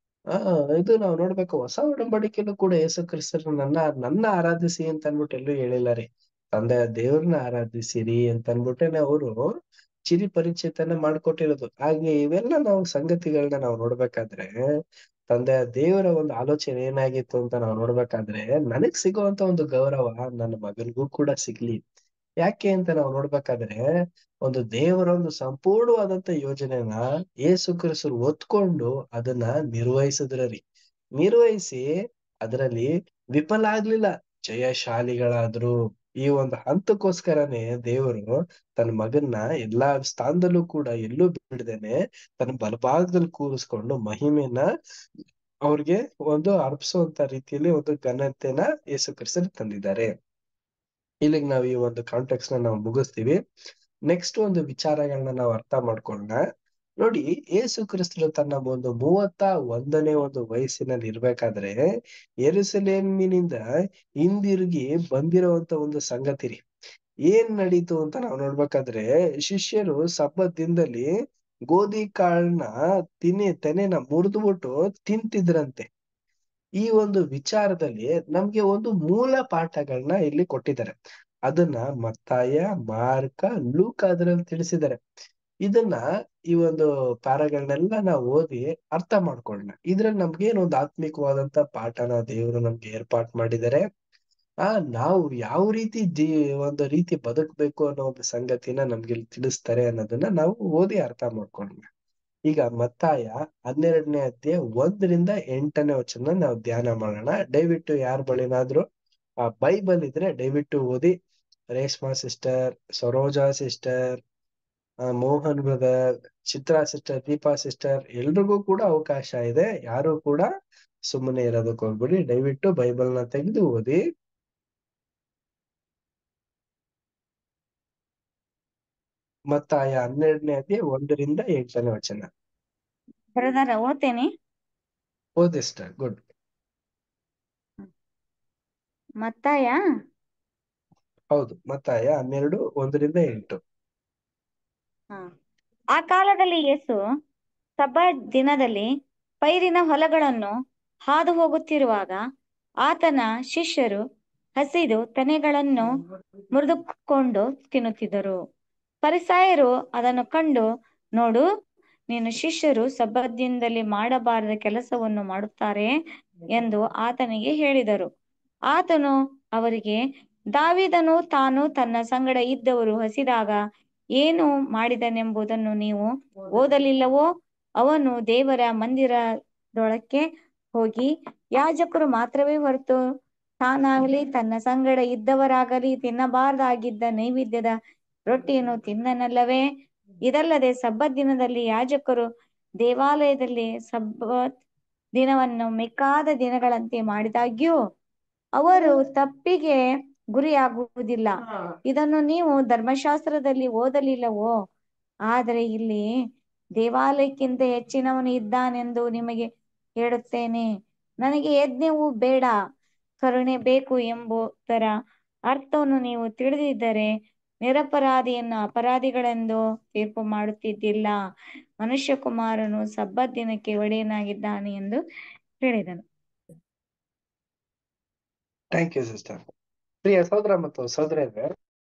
ಆ ಇದು ನಾವ್ ನೋಡ್ಬೇಕು ಹೊಸ ಒಡಂಬಡಿಕೆಯಲ್ಲೂ ಕೂಡ ಯೇಸು ಕ್ರಿಸ್ತರು ನನ್ನ ನನ್ನ ಆರಾಧಿಸಿ ಅಂತ ಅನ್ಬಿಟ್ಟು ಎಲ್ಲೂ ಹೇಳಿಲ್ಲ ರೀ ತಂದೆ ದೇವ್ರನ್ನ ಆರಾಧಿಸಿರಿ ಅಂತ ಅನ್ಬಿಟ್ಟೆನೆ ಅವರು ಚಿರಿ ಪರಿಚಿತನ ಮಾಡ್ಕೊಟ್ಟಿರೋದು ಹಾಗೆ ಇವೆಲ್ಲ ನಾವು ಸಂಗತಿಗಳನ್ನ ನಾವು ನೋಡ್ಬೇಕಾದ್ರೆ ತಂದೆ ದೇವರ ಒಂದು ಆಲೋಚನೆ ಏನಾಗಿತ್ತು ಅಂತ ನಾವು ನೋಡ್ಬೇಕಾದ್ರೆ ನನಗ್ ಸಿಗುವಂತ ಒಂದು ಗೌರವ ನನ್ನ ಮಗನಿಗೂ ಕೂಡ ಸಿಗ್ಲಿ ಯಾಕೆ ಅಂತ ನಾವು ನೋಡ್ಬೇಕಾದ್ರೆ ಒಂದು ದೇವರ ಒಂದು ಸಂಪೂರ್ಣವಾದಂತ ಯೋಜನೆನ ಯೇಸು ಕ್ರಿಸ್ತರು ಒತ್ಕೊಂಡು ಅದನ್ನ ನಿರ್ವಹಿಸಿದ್ರಿ ನಿರ್ವಹಿಸಿ ಅದರಲ್ಲಿ ವಿಫಲ ಆಗ್ಲಿಲ್ಲ ಜಯಶಾಲಿಗಳಾದ್ರು ಈ ಒಂದು ಹಂತಕ್ಕೋಸ್ಕರನೇ ದೇವರು ತನ್ನ ಮಗನ್ನ ಎಲ್ಲಾ ಸ್ಥಾನದಲ್ಲೂ ಕೂಡ ಎಲ್ಲೂ ಬಿಡದೇನೆ ತನ್ನ ಬಲಭಾಗದಲ್ಲಿ ಕೂರಿಸ್ಕೊಂಡು ಮಹಿಮೆನ ಅವ್ರಿಗೆ ಒಂದು ಅರ್ಪಿಸುವಂತ ರೀತಿಯಲ್ಲಿ ಒಂದು ಘನತೆನ ಯೇಸು ಕ್ರಿಸ್ತರು ತಂದಿದ್ದಾರೆ ಇಲ್ಲಿಗೆ ನಾವು ಈ ಒಂದು ಕಾಂಟೆಕ್ಸ್ ನ ನಾವು ಮುಗಿಸ್ತೀವಿ ನೆಕ್ಸ್ಟ್ ಒಂದು ವಿಚಾರಗಳನ್ನ ನಾವು ಅರ್ಥ ಮಾಡ್ಕೊಳ್ಳೋಣ ನೋಡಿ ಯೇಸು ಕ್ರಿಸ್ತರು ತನ್ನ ಒಂದು ಮೂವತ್ತ ಒಂದನೇ ಒಂದು ವಯಸ್ಸಿನಲ್ಲಿ ಇರ್ಬೇಕಾದ್ರೆ ಎರುಸಲೇಮಿನಿಂದ ಹಿಂದಿರುಗಿ ಬಂದಿರುವಂತ ಒಂದು ಸಂಗತಿ ರೀ ಏನ್ ನಡೀತು ಅಂತ ನಾವು ನೋಡ್ಬೇಕಾದ್ರೆ ಶಿಷ್ಯರು ಸಬ್ಬತ್ ದಿನದಲ್ಲಿ ಗೋಧಿ ಕಾಳನ್ನ ತಿನ್ನಿ ತೆನೆನ ಮುರಿದ್ಬಿಟ್ಟು ತಿಂತಿದ್ರಂತೆ ಈ ಒಂದು ವಿಚಾರದಲ್ಲಿ ನಮ್ಗೆ ಒಂದು ಮೂಲ ಪಾಠಗಳನ್ನ ಇಲ್ಲಿ ಕೊಟ್ಟಿದ್ದಾರೆ ಅದನ್ನ ಮತ್ತಾಯ ಮಾರ್ಕ ಲೂಕ ಅದ್ರಲ್ಲಿ ತಿಳಿಸಿದ್ದಾರೆ ಇದನ್ನ ಈ ಒಂದು ಪ್ಯಾರಾಗಳನ್ನೆಲ್ಲ ನಾವು ಓದಿ ಅರ್ಥ ಮಾಡ್ಕೊಳ್ಳೋಣ ಇದ್ರಲ್ಲಿ ನಮ್ಗೆ ಏನೊಂದು ಆತ್ಮಿಕವಾದಂತ ಪಾಠನ ದೇವರು ನಮ್ಗೆ ಏರ್ಪಾಟ್ ಮಾಡಿದ್ದಾರೆ ಆ ನಾವು ಯಾವ ರೀತಿ ಜೀ ಒಂದು ರೀತಿ ಬದುಕ್ಬೇಕು ಅನ್ನೋ ಒಂದು ಸಂಗತಿನ ನಮ್ಗೆ ಇಲ್ಲಿ ತಿಳಿಸ್ತಾರೆ ಅನ್ನೋದನ್ನ ನಾವು ಓದಿ ಅರ್ಥ ಮಾಡ್ಕೊಳ್ಳೋಣ ಈಗ ಮತ್ತಾಯ ಹನ್ನೆರಡನೇ ಅಧ್ಯಾಯ ಒಂದರಿಂದ ಎಂಟನೇ ವಚನ ನಾವು ಧ್ಯಾನ ಮಾಡೋಣ ದಯವಿಟ್ಟು ಯಾರ ಬಳಿನಾದ್ರು ಆ ಬೈಬಲ್ ಇದ್ರೆ ದಯವಿಟ್ಟು ಓದಿ Reshma sister Saroja sister Mohan brother Chitra sister Deepa sister ಎಲ್ರಿಗೂ ಕೂಡ ಅವಕಾಶ ಇದೆ ಯಾರು ಕೂಡ ಸುಮ್ಮನೆ ಇರೋದಕ್ಕೆ ಹೋಗ್ಬಿಡಿ ದಯವಿಟ್ಟು ಬೈಬಲ್ ನ ತೆಗೆದು ಓದಿ ಮತ್ತಾಯ ಹನ್ನೆರಡನೇ ಅಧ್ಯಾಯ ಒಂದರಿಂದ ಎಂಟನೇ ವಚನ ಬ್ರದರ್ ಓದ್ತೇನೆ ಓದಿ ಸಿಸ್ಟರ್ ಗುಡ್ ಮತ್ತಾಯ ಹೌದು ಮತ್ತಾಯ ಹನ್ನೆರಡು ಒಂದರಿಂದ ಎಂಟು ಹ. ಆ ಕಾಲದಲ್ಲಿ ಯೇಸು ಸಬ್ಬ ದಿನದಲ್ಲಿ ಪೈರಿನ ಹೊಲಗಳನ್ನು ಹಾದು ಹೋಗುತ್ತಿರುವಾಗ ಆತನ ಶಿಷ್ಯರು ಹಸಿದು ತೆನೆಗಳನ್ನು ಮುರಿದುಕೊಂಡು ತಿನ್ನುತ್ತಿದ್ದರು ಪರಿಸಾಯರು ಅದನ್ನು ಕಂಡು ನೋಡು ನೀನು ಶಿಷ್ಯರು ಸಬ್ಬದ್ದಿನದಲ್ಲಿ ಮಾಡಬಾರದ ಕೆಲಸವನ್ನು ಮಾಡುತ್ತಾರೆ ಎಂದು ಆತನಿಗೆ ಹೇಳಿದರು ಆತನು ಅವರಿಗೆ ದಾವಿದನು ತಾನು ತನ್ನ ಸಂಗಡ ಇದ್ದವರು ಹಸಿದಾಗ ಏನು ಮಾಡಿದನೆಂಬುದನ್ನು ನೀವು ಓದಲಿಲ್ಲವೋ ಅವನು ದೇವರ ಮಂದಿರದೊಳಕ್ಕೆ ಹೋಗಿ ಯಾಜಕರು ಮಾತ್ರವೇ ಹೊರತು ತಾನಾಗಲಿ ತನ್ನ ಸಂಗಡ ಇದ್ದವರಾಗಲಿ ತಿನ್ನಬಾರದಾಗಿದ್ದ ನೈವೇದ್ಯದ ರೊಟ್ಟಿಯನ್ನು ತಿನ್ನನಲ್ಲವೇ ಇದಲ್ಲದೆ ಸಬ್ಬತ್ ದಿನದಲ್ಲಿ ಯಾಜಕರು ದೇವಾಲಯದಲ್ಲಿ ಸಬ್ಬತ್ ದಿನವನ್ನು ಮೆಕ್ಕಾದ ದಿನಗಳಂತೆ ಮಾಡಿದಾಗ್ಯೂ ಅವರು ತಪ್ಪಿಗೆ ಗುರಿಯಾಗುವುದಿಲ್ಲ ಇದನ್ನು ನೀವು ಧರ್ಮಶಾಸ್ತ್ರದಲ್ಲಿ ಓದಲಿಲ್ಲವೋ ಆದರೆ ಇಲ್ಲಿ ದೇವಾಲಯಕ್ಕಿಂತ ಹೆಚ್ಚಿನವನು ಇದ್ದಾನೆಂದು ನಿಮಗೆ ಹೇಳುತ್ತೇನೆ ನನಗೆ ಯಜ್ಞವು ಬೇಡ ಕರುಣೆ ಬೇಕು ಎಂಬುದರ ಅರ್ಥವನ್ನು ನೀವು ತಿಳಿದಿದ್ದರೆ ನಿರಪರಾಧಿಯನ್ನು ಅಪರಾಧಿಗಳೆಂದು ತೀರ್ಪು ಮಾಡುತ್ತಿದ್ದಿಲ್ಲ ಮನುಷ್ಯ ಕುಮಾರನು ಸಬ್ಬತ್ ದಿನಕ್ಕೆ ಒಡೆಯನಾಗಿದ್ದಾನೆ ಎಂದು ಹೇಳಿದನು ಥ್ಯಾಂಕ್ ಯು ಸಿಸ್ಟರ್ ಪ್ರಿಯ ಸಹೋದರ ಮತ್ತು ಸಹೋದರಿಯರೇ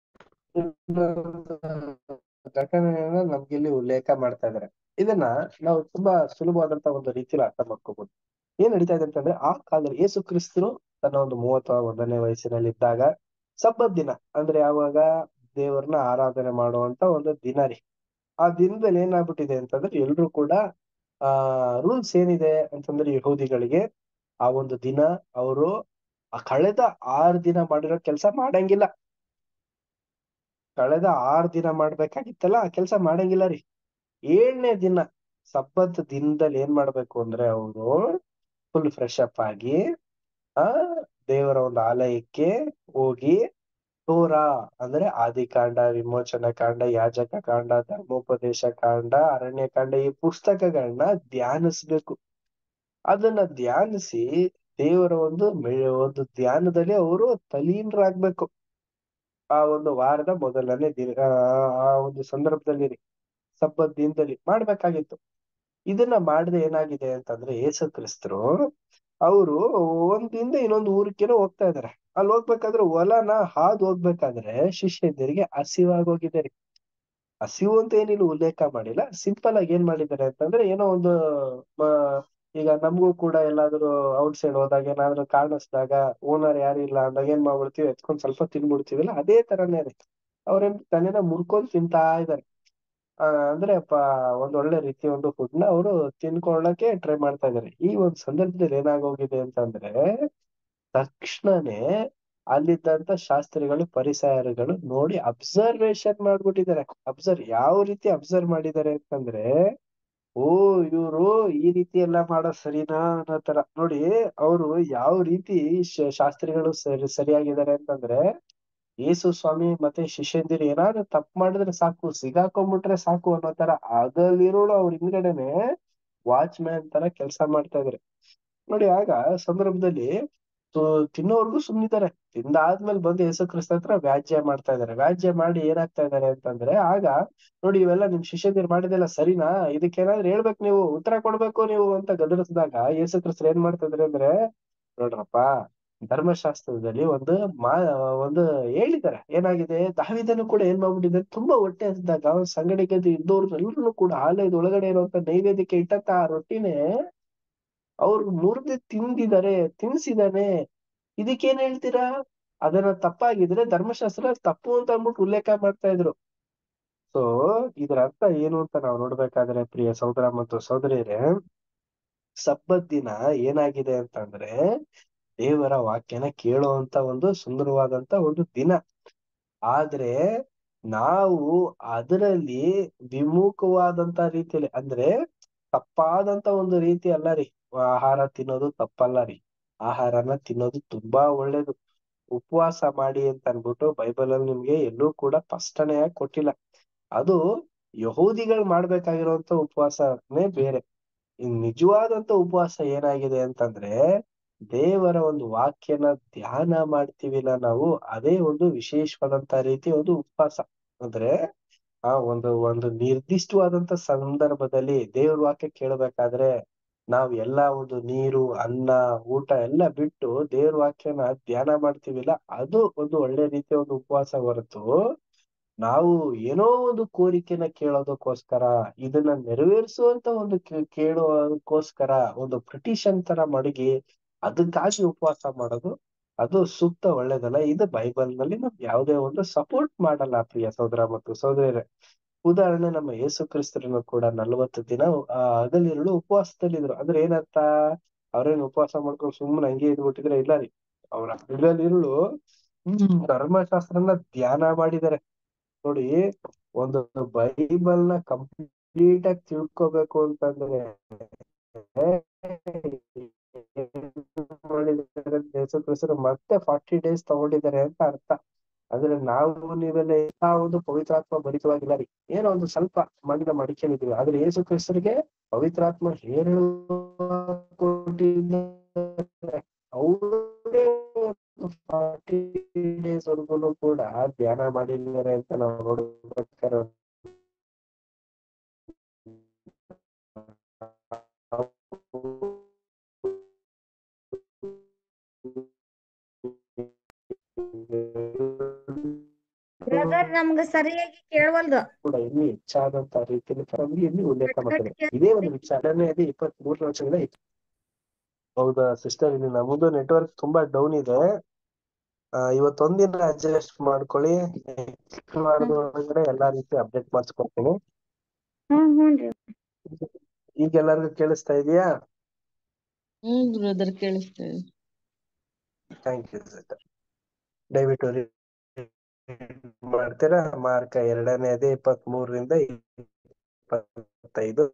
ಘಟನೆಯನ್ನ ನಮ್ಗಿಲ್ಲಿ ಉಲ್ಲೇಖ ಮಾಡ್ತಾ ಇದ್ದಾರೆ ಇದನ್ನ ನಾವು ತುಂಬಾ ಸುಲಭವಾದಂತ ಒಂದು ರೀತಿಯಲ್ಲಿ ಅರ್ಥ ಮಾಡ್ಕೋಬಹುದು ಏನ್ ನಡೀತಾ ಇದೆ ಅಂತಂದ್ರೆ ಆ ಕಾಲದಲ್ಲಿ ಯೇಸು ಕ್ರಿಸ್ತರು ತನ್ನ ಒಂದು ಮೂವತ್ತ ಒಂದನೇ ವಯಸ್ಸಿನಲ್ಲಿ ಇದ್ದಾಗ ಸಬ್ಬತ್ ದಿನ ಅಂದ್ರೆ ಯಾವಾಗ ದೇವರನ್ನ ಆರಾಧನೆ ಮಾಡುವಂತ ಒಂದು ದಿನ ರೀ ಆ ದಿನದಲ್ಲಿ ಏನಾಗ್ಬಿಟ್ಟಿದೆ ಅಂತಂದ್ರೆ ಎಲ್ರು ಕೂಡ ಆ ರೂಲ್ಸ್ ಏನಿದೆ ಅಂತಂದ್ರೆ ಯಹೂದಿಗಳಿಗೆ ಆ ಒಂದು ದಿನ ಅವರು ಕಳೆದ ಆರ್ ದಿನ ಮಾಡಿರೋ ಕೆಲಸ ಮಾಡಂಗಿಲ್ಲ ಕಳೆದ ಆರ್ ದಿನ ಮಾಡ್ಬೇಕಾಗಿತ್ತಲ್ಲ ಆ ಕೆಲಸ ಮಾಡಂಗಿಲ್ಲ ರೀ ಏಳನೇ ದಿನ ಸಬ್ಬತ್ ದಿನದಲ್ಲಿ ಏನ್ ಮಾಡ್ಬೇಕು ಅಂದ್ರೆ ಅವರು ಫುಲ್ ಫ್ರೆಶ್ ಅಪ್ ಆಗಿ ಆ ದೇವರ ಒಂದು ಆಲಯಕ್ಕೆ ಹೋಗಿ ತೋರ ಅಂದ್ರೆ ಆದಿಕಾಂಡ ವಿಮೋಚನ ಕಾಂಡ ಯಾಜಕ ಕಾಂಡ ಧರ್ಮೋಪದೇಶ ಕಾಂಡ ಅರಣ್ಯ ಕಾಂಡ ಈ ಪುಸ್ತಕಗಳನ್ನ ಧ್ಯಾನಿಸ್ಬೇಕು ಅದನ್ನ ಧ್ಯಾನಿಸಿ ದೇವರ ಒಂದು ಒಂದು ಧ್ಯಾನದಲ್ಲಿ ಅವರು ತಲೀನರಾಗ್ಬೇಕು ಆ ಒಂದು ವಾರದ ಮೊದಲನೇ ದಿನ ಆ ಆ ಒಂದು ಸಂದರ್ಭದಲ್ಲಿ ರೀ ಸಬ್ಬತ್ ದಿನದಲ್ಲಿ ಮಾಡ್ಬೇಕಾಗಿತ್ತು ಇದನ್ನ ಮಾಡದೆ ಏನಾಗಿದೆ ಅಂತಂದ್ರೆ ಯೇಸು ಕ್ರಿಸ್ತರು ಅವರು ಒಂದಿಂದ ಇನ್ನೊಂದು ಊರಿಗೇನೋ ಹೋಗ್ತಾ ಇದಾರೆ ಅಲ್ಲಿ ಹೋಗ್ಬೇಕಾದ್ರೆ ಹೊಲನ ಹಾದು ಹೋಗ್ಬೇಕಾದ್ರೆ ಶಿಷ್ಯಂದಿರಿಗೆ ಹಸಿವಾಗಿ ಹೋಗಿದೆ ರೀ ಹಸಿವು ಅಂತ ಏನಿಲ್ಲ ಉಲ್ಲೇಖ ಮಾಡಿಲ್ಲ ಸಿಂಪಲ್ ಆಗಿ ಏನ್ ಮಾಡಿದ್ದಾರೆ ಅಂತಂದ್ರೆ ಏನೋ ಒಂದು ಮ, ಈಗ ನಮಗೂ ಕೂಡ ಎಲ್ಲಾದ್ರೂ ಔಟ್ ಸೈಡ್ ಹೋದಾಗ ಏನಾದ್ರು ಕಾಣಿಸ್ದಾಗ ಓನರ್ ಯಾರು ಇಲ್ಲ ಅಂದಾಗ ಏನ್ ಮಾಡ್ಬಿಡ್ತೀವಿ ಎತ್ಕೊಂಡ್ ಸ್ವಲ್ಪ ತಿನ್ಬಿಡ್ತೀವಿಲ್ಲ ಅದೇ ತರನೇ ರೀ ಅವ್ರೇನ್ ತಲೆನ ಮುರ್ಕೊಂಡ್ ತಿಂತಾ ಇದಾರೆ ಆ ಅಂದ್ರೆ ಪ ಒಂದ್ ಒಳ್ಳೆ ರೀತಿ ಒಂದು ಫುಡ್ ನ ಅವರು ತಿನ್ಕೊಳ್ಳಕ್ಕೆ ಟ್ರೈ ಮಾಡ್ತಾ ಇದಾರೆ ಈ ಒಂದ್ ಸಂದರ್ಭದಲ್ಲಿ ಏನಾಗೋಗಿದೆ ಅಂತಂದ್ರೆ ತಕ್ಷಣನೇ ಅಲ್ಲಿದ್ದಂತ ಶಾಸ್ತ್ರಿಗಳು ಪರಿಸರಗಳು ನೋಡಿ ಅಬ್ಸರ್ವೇಶನ್ ಮಾಡ್ಬಿಟ್ಟಿದ್ದಾರೆ ಅಬ್ಸರ್ವ್ ಯಾವ ರೀತಿ ಅಬ್ಸರ್ವ್ ಮಾಡಿದ್ದಾರೆ ಅಂತಂದ್ರೆ ಓ ಇವ್ರು ಈ ರೀತಿ ಎಲ್ಲ ಮಾಡೋದ್ ಸರಿನಾ ಅನ್ನೋ ತರ ನೋಡಿ ಅವರು ಯಾವ ರೀತಿ ಶ- ಶಾಸ್ತ್ರಿಗಳು ಸರಿ ಸರಿಯಾಗಿದ್ದಾರೆ ಅಂತಂದ್ರೆ ಯೇಸು ಸ್ವಾಮಿ ಮತ್ತೆ ಶಿಷ್ಯಂದಿರು ಏನಾದ್ರು ತಪ್ಪು ಮಾಡಿದ್ರೆ ಸಾಕು ಸಿಗಾಕೊಂಡ್ಬಿಟ್ರೆ ಸಾಕು ಅನ್ನೋ ತರ ಹಗಲಿರುಳು ಅವ್ರ ಹಿಂದ್ಗಡೆನೆ ವಾಚ್ ಮ್ಯಾನ್ ತರ ಕೆಲಸ ಮಾಡ್ತಾ ಇದಾರೆ ನೋಡಿ ಆಗ ಸಂದರ್ಭದಲ್ಲಿ ತು- ತಿನ್ನೋರ್ಗು ಸುಮ್ನಿದ್ದಾರೆ ತಿಂದಾದ್ಮೇಲೆ ಬಂದು ಯೇಸು ಕ್ರಿಸ್ತ ಹತ್ರ ವ್ಯಾಜ್ಯ ಮಾಡ್ತಾ ಇದಾರೆ ವ್ಯಾಜ್ಯ ಮಾಡಿ ಏನಾಗ್ತಾ ಇದಾರೆ ಅಂತಂದ್ರೆ ಆಗ ನೋಡಿ ಇವೆಲ್ಲ ನಿಮ್ ಶಿಷ್ಯಂದಿರು ಮಾಡಿದೆಲ್ಲ ಸರಿನಾ ಇದಕ್ಕೇನಾದ್ರು ಹೇಳ್ಬೇಕು ನೀವು ಉತ್ತರ ಕೊಡ್ಬೇಕು ನೀವು ಅಂತ ಗದರಿಸಿದಾಗ ಯೇಸು ಕ್ರಿಸ್ತರು ಏನ್ ಮಾಡ್ತಾ ಇದಾರೆ ಅಂದ್ರೆ ನೋಡ್ರಪ್ಪ ಧರ್ಮಶಾಸ್ತ್ರದಲ್ಲಿ ಒಂದು ಮಾ ಒಂದು ಹೇಳಿದ್ದಾರೆ ಏನಾಗಿದೆ ದಾವಿದನು ಕೂಡ ಏನ್ ಮಾಡ್ಬಿಟ್ಟಿದ್ದಾರೆ ತುಂಬಾ ಹೊಟ್ಟೆ ಹಸಿದಾಗ ಅವ್ನ ಸಂಗಡಿಗದು ಇದ್ದವ್ರನ್ನೆಲ್ಲರೂ ಕೂಡ ಆಲಯದ ಒಳಗಡೆ ಇರುವಂತ ನೈವೇದ್ಯಕ್ಕೆ ಇಟ್ಟಂತ ಆ ರೊಟ್ಟಿನೇ ಅವ್ರು ಮುರಿದು ತಿಂದಿದ್ದಾರೆ ತಿನ್ಸಿದಾನೆ ಇದಕ್ಕೇನ್ ಹೇಳ್ತೀರಾ ಅದನ್ನ ತಪ್ಪಾಗಿದ್ರೆ ಧರ್ಮಶಾಸ್ತ್ರ ತಪ್ಪು ಅಂತ ಅಂದ್ಬಿಟ್ಟು ಉಲ್ಲೇಖ ಮಾಡ್ತಾ ಇದ್ರು ಸೊ ಇದ್ರ ಅರ್ಥ ಏನು ಅಂತ ನಾವು ನೋಡ್ಬೇಕಾದ್ರೆ ಪ್ರಿಯ ಸಹೋದರ ಮತ್ತು ಸಹೋದರಿಯರೇ ಸಬ್ಬತ್ ದಿನ ಏನಾಗಿದೆ ಅಂತಂದ್ರೆ ದೇವರ ವಾಕ್ಯನ ಕೇಳುವಂತ ಒಂದು ಸುಂದರವಾದಂತ ಒಂದು ದಿನ ಆದ್ರೆ ನಾವು ಅದರಲ್ಲಿ ವಿಮುಖವಾದಂತ ರೀತಿಯಲ್ಲಿ ಅಂದ್ರೆ ತಪ್ಪಾದಂತ ಒಂದು ರೀತಿ ಅಲ್ಲ ರೀ ಆಹಾರ ತಿನ್ನೋದು ತಪ್ಪಲ್ಲ ರೀ ಆಹಾರನ ತಿನ್ನೋದು ತುಂಬಾ ಒಳ್ಳೇದು ಉಪವಾಸ ಮಾಡಿ ಅಂತ ಅನ್ಬಿಟ್ಟು ಬೈಬಲ್ ಅಲ್ಲಿ ನಿಮ್ಗೆ ಎಲ್ಲೂ ಕೂಡ ಸ್ಪಷ್ಟನೆಯಾಗಿ ಕೊಟ್ಟಿಲ್ಲ ಅದು ಯಹೂದಿಗಳು ಮಾಡ್ಬೇಕಾಗಿರುವಂತ ಉಪವಾಸನೇ ಬೇರೆ ಇನ್ ನಿಜವಾದಂತ ಉಪವಾಸ ಏನಾಗಿದೆ ಅಂತಂದ್ರೆ ದೇವರ ಒಂದು ವಾಕ್ಯನ ಧ್ಯಾನ ಮಾಡ್ತೀವಿಲ್ಲ ನಾವು ಅದೇ ಒಂದು ವಿಶೇಷವಾದಂತ ರೀತಿ ಒಂದು ಉಪವಾಸ ಅಂದ್ರೆ ಆ ಒಂದು ಒಂದು ನಿರ್ದಿಷ್ಟವಾದಂತ ಸಂದರ್ಭದಲ್ಲಿ ದೇವ್ರ ವಾಕ್ಯ ಕೇಳಬೇಕಾದ್ರೆ ನಾವ್ ಎಲ್ಲಾ ಒಂದು ನೀರು ಅನ್ನ ಊಟ ಎಲ್ಲ ಬಿಟ್ಟು ದೇವ್ರ ವಾಕ್ಯನ ಧ್ಯಾನ ಮಾಡ್ತೀವಿಲ್ಲ ಅದು ಒಂದು ಒಳ್ಳೆ ರೀತಿಯ ಒಂದು ಉಪವಾಸ ಹೊರತು ನಾವು ಏನೋ ಒಂದು ಕೋರಿಕೆನ ಕೇಳೋದಕ್ಕೋಸ್ಕರ ಇದನ್ನ ನೆರವೇರಿಸುವಂತ ಒಂದು ಕೇ- ಕೇಳೋದಕ್ಕೋಸ್ಕರ ಒಂದು ಪಿಟಿಷನ್ ತರ ಮಡಗಿ ಅದಕ್ಕಾಗಿ ಉಪವಾಸ ಮಾಡೋದು ಅದು ಸೂಕ್ತ ಒಳ್ಳೇದಲ್ಲ ಇದು ಬೈಬಲ್ ನಲ್ಲಿ ನಾವು ಯಾವುದೇ ಒಂದು ಸಪೋರ್ಟ್ ಮಾಡಲ್ಲ ಪ್ರಿಯ ಸಹೋದರ ಮತ್ತು ಸಹೋದರಿಯರೇ ಉದಾಹರಣೆ ನಮ್ಮ ಯೇಸು ಕ್ರಿಸ್ತರನ್ನು ಕೂಡ ನಲವತ್ತು ದಿನ ಆ ಹಗಲಿರುಳು ಉಪವಾಸದಲ್ಲಿದ್ರು ಅಂದ್ರೆ ಏನರ್ಥ ಅವ್ರೇನ್ ಉಪವಾಸ ಮಾಡ್ಕೊಂಡು ಸುಮ್ಮನೆ ಹಂಗೆ ಇದ್ಬಿಟ್ಟಿದ್ರೆ ಇಲ್ಲ ರೀ ಅವ್ರ ಹಗಲಿರುಳು ಹ್ಮ್ ಧರ್ಮಶಾಸ್ತ್ರನ ಧ್ಯಾನ ಮಾಡಿದ್ದಾರೆ ನೋಡಿ ಒಂದು ಬೈಬಲ್ ನ ಕಂಪ್ಲೀಟ್ ಆಗಿ ತಿಳ್ಕೊಬೇಕು ಅಂತಂದ್ರೆ ಮಾಡಿದ್ದಾರೆ ಯೇಸು ಕ್ರಿಸ್ತರು ಮತ್ತೆ ಫಾರ್ಟಿ ಡೇಸ್ ತಗೊಂಡಿದ್ದಾರೆ ಅಂತ ಅರ್ಥ ಅಂದ್ರೆ ನಾವು ನೀವೆಲ್ಲ ಯಾವ ಒಂದು ಪವಿತ್ರಾತ್ಮ ಭರಿತವಾಗಿಲ್ಲ ರೀ ಏನೋ ಒಂದು ಸ್ವಲ್ಪ ಮಣ್ಣಿನ ಮಡಿಕೊಂಡಿದೀವಿ ಆದ್ರೆ ಯೇಸು ಕ್ರಿಸ್ತರಿಗೆ ಪವಿತ್ರಾತ್ಮ ಹೇಳು ಅವರೇ ಫಾರ್ಟಿ ಡೇಸ್ ವರ್ಗು ಕೂಡ ಧ್ಯಾನ ಮಾಡಿದ್ದಾರೆ ಅಂತ ನಾವು ನೋಡ್ಬೇಕಾದ್ರೆ ಬ್ರದರ್ ನಮ್ಗ ಸರಿಯಾಗಿ ಕೇಳವಲ್ದು ಕೂಡ ಇನ್ನೂ ಹೆಚ್ಚಾದಂತ ರೀತಿಯಲ್ಲಿ ನಮ್ಗೆ ಇಲ್ಲಿ ಉಲ್ಲೇಖ ಮಾಡ್ತಾರೆ ಇದೇ ಒಂದು ವಿಚಾರನೆ ಇದೆ ಇಪ್ಪತ್ತ್ ಮೂರನೇ ವರ್ಷದಿಂದ ಇತ್ತು ಹೌದಾ ಸಿಸ್ಟರ್ ಇಲ್ಲಿ ನಮ್ದು ನೆಟ್ವರ್ಕ್ ತುಂಬಾ ಡೌನ್ ಇದೆ ಆ, ಇವತ್ತೊಂದಿನ ಅಡ್ಜಸ್ಟ್ ಮಾಡ್ಕೊಳ್ಳಿ ನೆಕ್ಸ್ಟ್ ವಾರದ ಒಳಗಡೆ ಎಲ್ಲಾ ರೀತಿ ಅಪ್ಡೇಟ್ ಮಾಡಿಸ್ಕೊಡ್ತೀನಿ ಹ್ಮ್ ಹ್ಞೂನ್ರಿ ಈಗ ಎಲ್ಲರಿಗೂ ಕೇಳಿಸ್ತಾ ಇದೆಯಾ ಹ್ಮ್ ಬ್ರದರ್ ಕೇಳಿಸ್ತೇವೆ ಥ್ಯಾಂಕ್ ಯು ಸಿಸ್ಟರ್ ದಯವಿಟ್ಟು read ಮಾಡ್ತೀರಾ ಮಾರ್ಕ ಎರಡನೇದೇ ಇಪ್ಪತ್ತ್ ಮೂರರಿಂದ ಇಪ್ಪತ್ತೈದು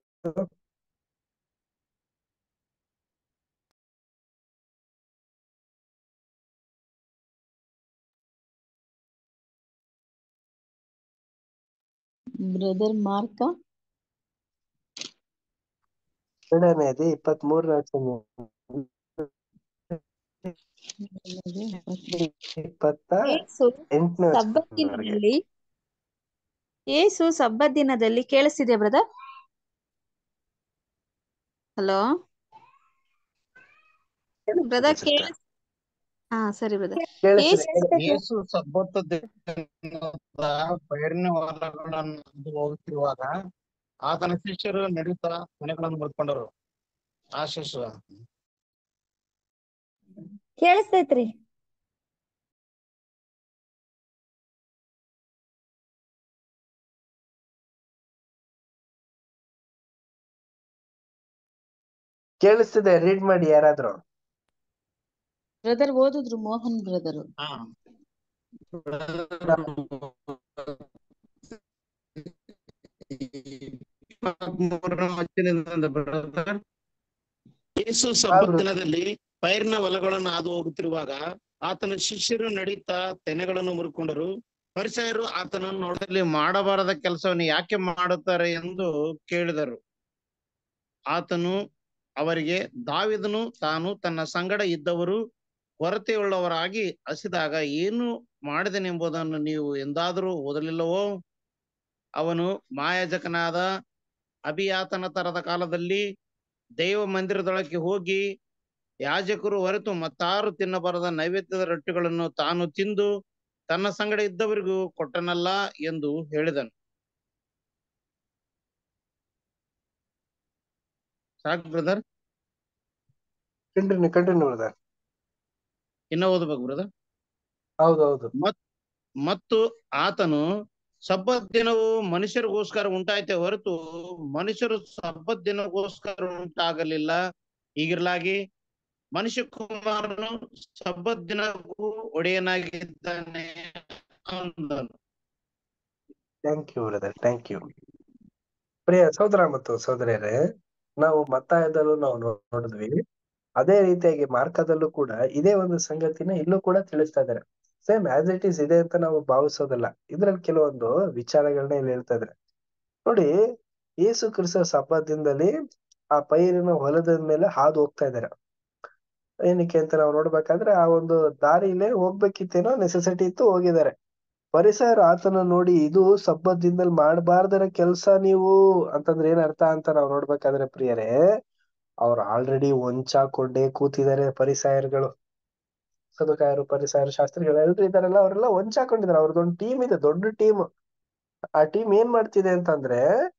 ಬ್ರದರ್ ಮಾರ್ಕ ಎರಡನೇದೇ ಇಪ್ಪತ್ತ್ ಮೂರನೇ ಇಪ್ಪತ್ತ ಯೇಸು ಎಂಟನೇ ಸಬ್ಬತ್ ವಚನದವರೆಗೆ ದಿನದಲ್ಲಿ ಯೇಸು ಸಬ್ಬತ್ ದಿನದಲ್ಲಿ ಕೇಳಿಸ್ತಿದ್ಯಾ ಬ್ರದರ್ ಹಲೋ ಬ್ರದರ್ ಕೇಳಿಸ್ತಿದೆ ಕೇಳಿಸ್ ಹಾ ಸರಿ ಬ್ರದರ್ ಕೇಳಿಸ್ತಿದೆ ಯೇಸು ಯೇಸು ಸಬ್ಬತ್ ದಿನದ ಪೈರಿನ ಹೊಲಗಳನ್ನು ಹೋಗುತ್ತಿರುವಾಗ ಆತನ ಶಿಷ್ಯರು ನಡೀತಾ ಮನೆಗಳನ್ನು ಮುರಿದುಕೊಂಡರು ಆ ಶಿಷ್ಯ ಕೇಳಿಸ್ತೈತ್ರಿ ಕೇಳಿಸ್ತಿದೆ ರೀಡ್ ಮಾಡಿ ಯಾರಾದ್ರೂ ಬ್ರದರ್ ಓದಿದ್ರು ಮೋಹನ್ ಬ್ರದರು ಹಾ ಇಪ್ಪತ್ಮೂರನೇ ವಚನದಿಂದ brother. ಯೇಸು ಸಬ್ಬತ್ ದಿನದಲ್ಲಿ ಪೈರಿನ ಹೊಲಗಳನ್ನು ಹಾದು ಹೋಗುತ್ತಿರುವಾಗ ಆತನ ಶಿಷ್ಯರು ನಡೀತಾ ತೆನೆಗಳನ್ನು ಮುರಿಕೊಂಡರು ಪರಿಸಯರು ಆತನನ್ನು ನೋಡಲಿ ಮಾಡಬಾರದ ಕೆಲಸವನ್ನು ಯಾಕೆ ಮಾಡುತ್ತಾರೆ ಎಂದು ಕೇಳಿದರು ಆತನು ಅವರಿಗೆ ದಾವಿದನು ತಾನು ತನ್ನ ಸಂಗಡ ಇದ್ದವರು ಕೊರತೆಯುಳ್ಳವರಾಗಿ ಹಸಿದಾಗ ಏನು ಮಾಡಿದನೆಂಬುದನ್ನು ನೀವು ಎಂದಾದರೂ ಓದಲಿಲ್ಲವೋ ಅವನು ಮಾಯಾಜಕನಾದ ಅಭಿಯಾತನ ತರದ ಕಾಲದಲ್ಲಿ ದೈವ ಮಂದಿರದೊಳಗೆ ಹೋಗಿ ಯಾಜಕರು ಹೊರತು ಮತ್ತಾರು ತಿನ್ನಬಾರದ ನೈವೇದ್ಯದ ರೊಟ್ಟಿಗಳನ್ನು ತಾನು ತಿಂದು ತನ್ನ ಸಂಗಡ ಇದ್ದವರಿಗೂ ಕೊಟ್ಟನಲ್ಲ ಎಂದು ಹೇಳಿದನು ಸಾಕು ಬ್ರದರ್ ಕಂಟಿನ್ಯೂ ಕಂಟಿನ್ಯೂ ಬ್ರದರ್ ಇನ್ನ ಓದ್ಬೇಕು ಬ್ರದರ್ ಹೌದೌದು ಮತ್ತು ಆತನು ಸಬ್ಬತ್ ದಿನವು ಮನುಷ್ಯರಿಗೋಸ್ಕರ ಉಂಟಾಯ್ತೆ ಹೊರತು ಮನುಷ್ಯರು ಸಬ್ಬತ್ ದಿನಗೋಸ್ಕರ ಉಂಟಾಗಲಿಲ್ಲ ಹೀಗಿರ್ಲಾಗಿ ಮನುಷ್ಯ ಕುಮಾರನು ಸಬ್ಬತ್ ದಿನಕ್ಕೂ ಒಡೆಯನಾಗಿದ್ದಾನೆ ಅಂದನು thank you brother thank you ಪ್ರಿಯ ಸಹೋದರ ಮತ್ತು ಸಹೋದರಿಯರೇ ನಾವು ಮತ್ತಾಯದಲ್ಲೂ ನಾವು ನೋಡಿದ್ವಿ ಅದೇ ರೀತಿಯಾಗಿ ಮಾರ್ಕದಲ್ಲೂ ಕೂಡ ಇದೇ ಒಂದು ಸಂಗತಿನ ಇಲ್ಲೂ ಕೂಡ ತಿಳಿಸ್ತಾ ಇದ್ದಾರೆ ಸೇಮ್ ಆಸ್ ಇಟ್ ಈಸ್ ಇದೆ ಅಂತ ನಾವು ಭಾವಿಸೋದಲ್ಲ ಇದ್ರಲ್ಲಿ ಕೆಲವೊಂದು ವಿಚಾರಗಳನ್ನ ಇಲ್ಲಿ ಹೇಳ್ತಾ ಇದ್ದಾರೆ ನೋಡಿ ಯೇಸು ಕ್ರಿಸ್ತ ಸಬ್ಬದಿಂದಲ್ಲಿ ಆ ಪೈರಿನ ಹೊಲದ ಮೇಲೆ ಹಾದು ಹೋಗ್ತಾ ಇದ್ದಾರೆ ಏನಕ್ಕೆ ಅಂತ ನಾವು ನೋಡ್ಬೇಕಾದ್ರೆ ಆ ಒಂದು ದಾರಿಲೇ ಹೋಗ್ಬೇಕಿತ್ತೇನೋ ನೆಸೆಸಿಟಿ ಇತ್ತು ಹೋಗಿದ್ದಾರೆ ಪರಿಸರ ಆತನ ನೋಡಿ ಇದು ಸಬ್ಬದಿಂದಲ್ಲಿ ಮಾಡಬಾರ್ದರ ಕೆಲ್ಸ ನೀವು ಅಂತಂದ್ರೆ ಏನ್ ಅರ್ಥ ಅಂತ ನಾವು ನೋಡ್ಬೇಕಾದ್ರೆ ಪ್ರಿಯರೇ ಅವ್ರು ಆಲ್ರೆಡಿ ಹೊಂಚಾಕೊಂಡೇ ಕೂತಿದ್ದಾರೆ ಪರಿಸಾಯರ್ಗಳು ಸದುಕಾಯರು ಪರಿಸಾಯರು ಶಾಸ್ತ್ರಿಗಳು ಎಲ್ರು ಇದಾರಲ್ಲ ಅವರೆಲ್ಲ ಹೊಂಚಾಕೊಂಡಿದ್ದಾರೆ ಅವ್ರದ್ದೊಂದು ಟೀಮ್ ಇದೆ ದೊಡ್ಡ ಟೀಮ್ ಆ ಟೀಮ್ ಏನ್ ಮಾಡ್ತಿದೆ ಅಂತಂದ್ರೆ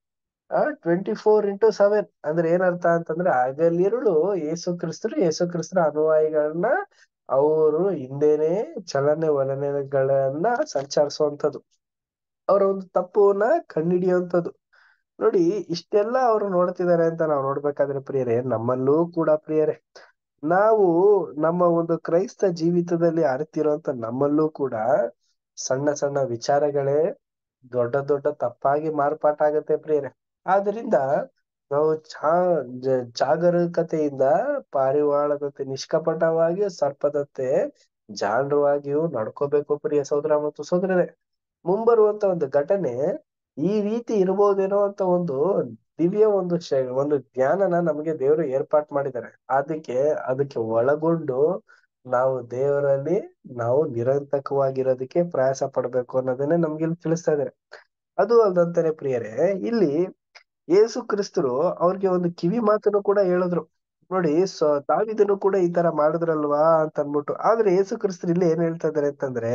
ಆ ಟ್ವೆಂಟಿ ಫೋರ್ ಇಂಟು ಸೆವೆನ್ ಅಂದ್ರೆ ಏನರ್ಥ ಅಂತಂದ್ರೆ ಹಗಲಿರುಳು ಯೇಸು ಕ್ರಿಸ್ತರು ಯೇಸು ಕ್ರಿಸ್ತರ ಅನುಯಾಯಿಗಳನ್ನ ಅವರು ಹಿಂದೆನೆ ಚಲನೆ ವಲನೆಗಳನ್ನ ಸಂಚರಿಸುವಂತದ್ದು ಅವರ ಒಂದು ತಪ್ಪುನ ಕಂಡಿಡಿಯುವಂಥದ್ದು ನೋಡಿ ಇಷ್ಟೆಲ್ಲ ಅವರು ನೋಡ್ತಿದ್ದಾರೆ ಅಂತ ನಾವು ನೋಡ್ಬೇಕಾದ್ರೆ ಪ್ರಿಯರೇ ನಮ್ಮಲ್ಲೂ ಕೂಡ ಪ್ರಿಯರೇ ನಾವು ನಮ್ಮ ಒಂದು ಕ್ರೈಸ್ತ ಜೀವಿತದಲ್ಲಿ ಅರಿತಿರುವಂತ ನಮ್ಮಲ್ಲೂ ಕೂಡ ಸಣ್ಣ ಸಣ್ಣ ವಿಚಾರಗಳೇ ದೊಡ್ಡ ದೊಡ್ಡ ತಪ್ಪಾಗಿ ಮಾರ್ಪಾಟಾಗತ್ತೆ ಪ್ರಿಯರೇ ಆದ್ರಿಂದ ನಾವು ಚಾ ಜ- ಜಾಗರೂಕತೆಯಿಂದ ಪಾರಿವಾಳದಂತೆ ನಿಷ್ಕಪಟವಾಗಿ ಸರ್ಪದಂತೆ ಜಾಣರವಾಗಿಯೂ ನಡ್ಕೋಬೇಕು ಪ್ರಿಯ ಸಹೋದರ ಮತ್ತು ಸಹೋದರರೇ ಮುಂಬರುವಂತ ಒಂದು ಘಟನೆ ಈ ರೀತಿ ಇರ್ಬೋದೇನೋ ಅಂತ ಒಂದು ದಿವ್ಯ ಒಂದು ಶ ಒಂದು ಜ್ಞಾನನ ನಮಗೆ ದೇವರು ಏರ್ಪಾಟ್ ಮಾಡಿದ್ದಾರೆ ಅದಕ್ಕೆ ಅದಕ್ಕೆ ಒಳಗೊಂಡು ನಾವು ದೇವರಲ್ಲಿ ನಾವು ನಿರಂತಕವಾಗಿರೋದಕ್ಕೆ ಪ್ರಯಾಸ ಪಡ್ಬೇಕು ಅನ್ನೋದನ್ನೇ ನಮ್ಗೆ ಇಲ್ಲಿ ತಿಳಿಸ್ತಾ ಇದ್ದಾರೆ ಅದು ಅಲ್ದಂತಾನೆ ಪ್ರಿಯರೇ ಇಲ್ಲಿ ಯೇಸು ಕ್ರಿಸ್ತರು ಅವ್ರಿಗೆ ಒಂದು ಕಿವಿ ಮಾತನ್ನು ಕೂಡ ಹೇಳಿದ್ರು ನೋಡಿ ಸ ದಾವಿದನು ಕೂಡ ಈ ತರ ಮಾಡಿದ್ರಲ್ವಾ ಅಂತ ಅನ್ಬಿಟ್ಟು ಆದ್ರೆ ಯೇಸು ಕ್ರಿಸ್ತರು ಇಲ್ಲಿ ಏನ್ ಹೇಳ್ತಾ ಇದಾರೆ ಅಂತಂದ್ರೆ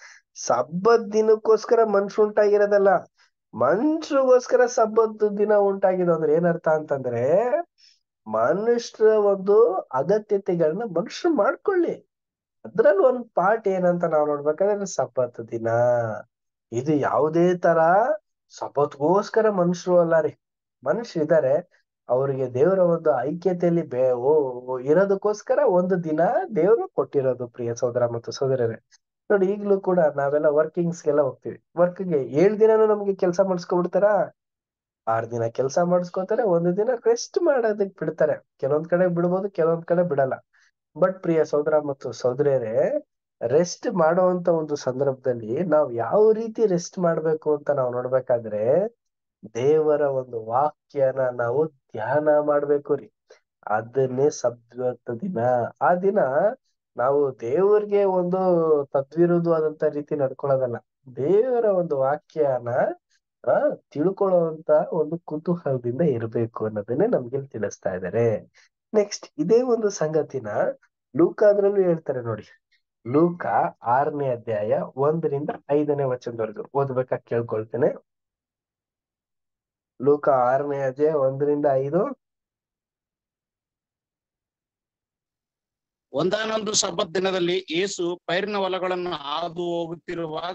ಸಬ್ಬತ್ ದಿನಕ್ಕೋಸ್ಕರ ಮನುಷ್ಯ ಉಂಟಾಗಿರೋದಲ್ಲ ಮನುಷ್ಯರಿಗೋಸ್ಕರ ಸಬ್ಬತ್ ದಿನ ಉಂಟಾಗಿದ್ದು ಅಂದ್ರೆ ಏನರ್ಥ ಅಂತಂದ್ರೆ ಮನುಷ್ಯರ ಒಂದು ಅಗತ್ಯತೆಗಳನ್ನ ಮನುಷ್ಯರು ಮಾಡ್ಕೊಳ್ಳಿ ಅದ್ರಲ್ಲಿ ಒಂದ್ ಪಾರ್ಟ್ ಏನಂತ ನಾವ್ ನೋಡ್ಬೇಕಾದ್ರೆ ಸಬ್ಬತ್ ದಿನ ಇದು ಯಾವುದೇ ತರ ಸಬ್ಬತ್ಗೋಸ್ಕರ ಮನುಷ್ಯರು ಅಲ್ಲ ರೀ ಮನುಷ್ಯರು ಇದಾರೆ ಅವ್ರಿಗೆ ದೇವರ ಒಂದು ಐಕ್ಯತೆಯಲ್ಲಿ ಬೇ ಓ ಓ ಇರೋದಕ್ಕೋಸ್ಕರ ಒಂದು ದಿನ ದೇವರು ಕೊಟ್ಟಿರೋದು ಪ್ರಿಯ ಸಹೋದರ ಮತ್ತು ಸಹೋದರರೇ ನೋಡಿ ಈಗ್ಲೂ ಕೂಡ ನಾವೆಲ್ಲ ವರ್ಕಿಂಗ್ಸ್ಗೆಲ್ಲ ಹೋಗ್ತೀವಿ ವರ್ಕ್ಗೆ ಏಳ್ ದಿನನೂ ನಮ್ಗೆ ಕೆಲಸ ಮಾಡಿಸ್ಕೊಬಿಡ್ತಾರ ಆರ್ ದಿನ ಕೆಲಸ ಮಾಡಿಸ್ಕೊತಾರೆ ಒಂದು ದಿನ ರೆಸ್ಟ್ ಮಾಡೋದಕ್ ಬಿಡ್ತಾರೆ ಕೆಲವೊಂದ್ ಕಡೆ ಬಿಡ್ಬೋದು ಕೆಲವೊಂದ್ ಕಡೆ ಬಿಡಲ್ಲ ಬಟ್ ಪ್ರಿಯ ಸಹೋದರ ಮತ್ತು ಸಹೋದರಿಯರೇ ರೆಸ್ಟ್ ಮಾಡುವಂತ ಒಂದು ಸಂದರ್ಭದಲ್ಲಿ ನಾವ್ ಯಾವ ರೀತಿ ರೆಸ್ಟ್ ಮಾಡ್ಬೇಕು ಅಂತ ನಾವು ನೋಡ್ಬೇಕಾದ್ರೆ ದೇವರ ಒಂದು ವಾಕ್ಯನ ನಾವು ಧ್ಯಾನ ಮಾಡ್ಬೇಕು ರೀ ಅದನ್ನೇ ಸಬ್ವತ್ತ ದಿನ ಆ ದಿನ ನಾವು ದೇವ್ರಿಗೆ ಒಂದು ತದ್ವಿರುದ್ಧವಾದಂತ ರೀತಿ ನಡ್ಕೊಳ್ಳೋದಲ್ಲ ದೇವರ ಒಂದು ವಾಕ್ಯನ ಆ ತಿಳ್ಕೊಳ್ಳುವಂತ ಒಂದು ಕುತೂಹಲದಿಂದ ಇರಬೇಕು ಅನ್ನೋದನ್ನೇ ನಮ್ಗೆ ಇಲ್ಲಿ ತಿಳಿಸ್ತಾ ಇದ್ದಾರೆ ನೆಕ್ಸ್ಟ್ ಇದೇ ಒಂದು ಸಂಗತಿನ ಲೂಕಾದ್ರಲ್ಲೂ ಹೇಳ್ತಾರೆ ನೋಡಿ ಲೂಕ ಆರನೇ ಅಧ್ಯಾಯ ಒಂದರಿಂದ ಐದನೇ ವಚನದವರೆಗೂ ಓದ್ಬೇಕಾ ಕೇಳ್ಕೊಳ್ತೇನೆ ಲೂಕ ಆರನೇ ಅಧ್ಯಾಯ ಒಂದರಿಂದ ಐದು ಒಂದಾನೊಂದು ಸಬ್ಬತ್ ದಿನದಲ್ಲಿ ಯೇಸು ಪೈರಿನ ಹೊಲಗಳನ್ನು ಹಾದು ಹೋಗುತ್ತಿರುವಾಗ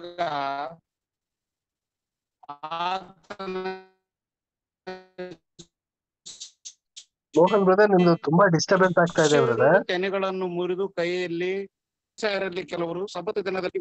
ಆತನ ಮೋಹನ್ ಬ್ರದರ್ ನಿಮ್ದು ತುಂಬಾ ಡಿಸ್ಟರ್ಬೆನ್ಸ್ ಆಗ್ತಾ ಇದೆ ಶಿಷ್ಯರು ಬ್ರದರ್ ತೆನೆಗಳನ್ನು ಮುರಿದು ಕೈಯಲ್ಲಿ ಸಾಯರಲ್ಲಿ ಕೆಲವರು ಸಬ್ಬತ್ ದಿನದಲ್ಲಿ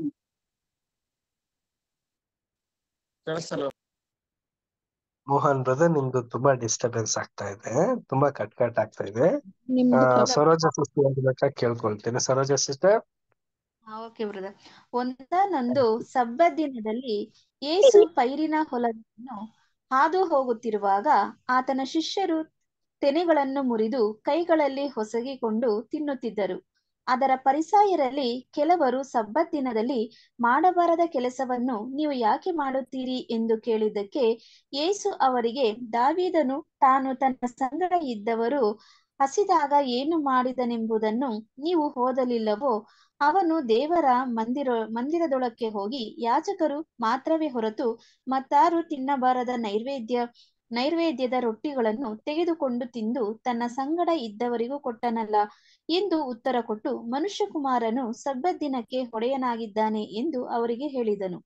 ಕೇಳಿಸ್ತಲ್ಲ ಮೋಹನ್ ಬ್ರದರ್ ನಿಮ್ದು ತುಂಬಾ ಡಿಸ್ಟರ್ಬೆನ್ಸ್ ಆಗ್ತಾ ಇದೆ ತುಂಬಾ ಕಟ್ ಕಟ್ ಆಗ್ತಾ ಇದೆ ಆ ನಿಮ್ದು ಸರೋಜ ಸಿಸ್ಟರ್ ಹೇಳ್ಬೇಕಾ ಕೇಳ್ಕೊಳ್ತೇನೆ ಸರೋಜ ಸಿಸ್ಟರ್ ಓಕೆ ಬ್ರದರ್ ಒಂದಾನೊಂದು ಸಬ್ಬತ್ ದಿನದಲ್ಲಿ ಯೇಸು ಪೈರಿನ ಹೊಲವನ್ನು ಹಾದು ಹೋಗುತ್ತಿರುವಾಗ ಆತನ ಶಿಷ್ಯರು ತೆನೆಗಳನ್ನು ಮುರಿದು ಕೈಗಳಲ್ಲಿ ಹೊಸಗಿಕೊಂಡು ತಿನ್ನುತ್ತಿದ್ದರು ಅದರ ಪರಿಸಾಯರಲ್ಲಿ ಕೆಲವರು ಸಬ್ಬತ್ ದಿನದಲ್ಲಿ ಮಾಡಬಾರದ ಕೆಲಸವನ್ನು ನೀವು ಯಾಕೆ ಮಾಡುತ್ತೀರಿ ಎಂದು ಕೇಳಿದ್ದಕ್ಕೆ ಯೇಸು ಅವರಿಗೆ ದಾವೀದನು ತಾನು ತನ್ನ ಸಂಗಡ ಇದ್ದವರು ಹಸಿದಾಗ ಏನು ಮಾಡಿದನೆಂಬುದನ್ನು ನೀವು ಓದಲಿಲ್ಲವೋ ಅವನು ದೇವರ ಮಂದಿರ ಮಂದಿರದೊಳಕ್ಕೆ ಹೋಗಿ ಯಾಜಕರು ಮಾತ್ರವೇ ಹೊರತು ಮತ್ತಾರು ತಿನ್ನಬಾರದ ನೈವೇದ್ಯ ನೈವೇದ್ಯದ ರೊಟ್ಟಿಗಳನ್ನು ತೆಗೆದುಕೊಂಡು ತಿಂದು ತನ್ನ ಸಂಗಡ ಇದ್ದವರಿಗೂ ಕೊಟ್ಟನಲ್ಲ ಎಂದು ಉತ್ತರ ಕೊಟ್ಟು ಮನುಷ್ಯಕುಮಾರನು ಸಬ್ಬತ್ ದಿನಕ್ಕೆ ಹೊಡೆಯನಾಗಿದ್ದಾನೆ ಎಂದು ಅವರಿಗೆ ಹೇಳಿದನು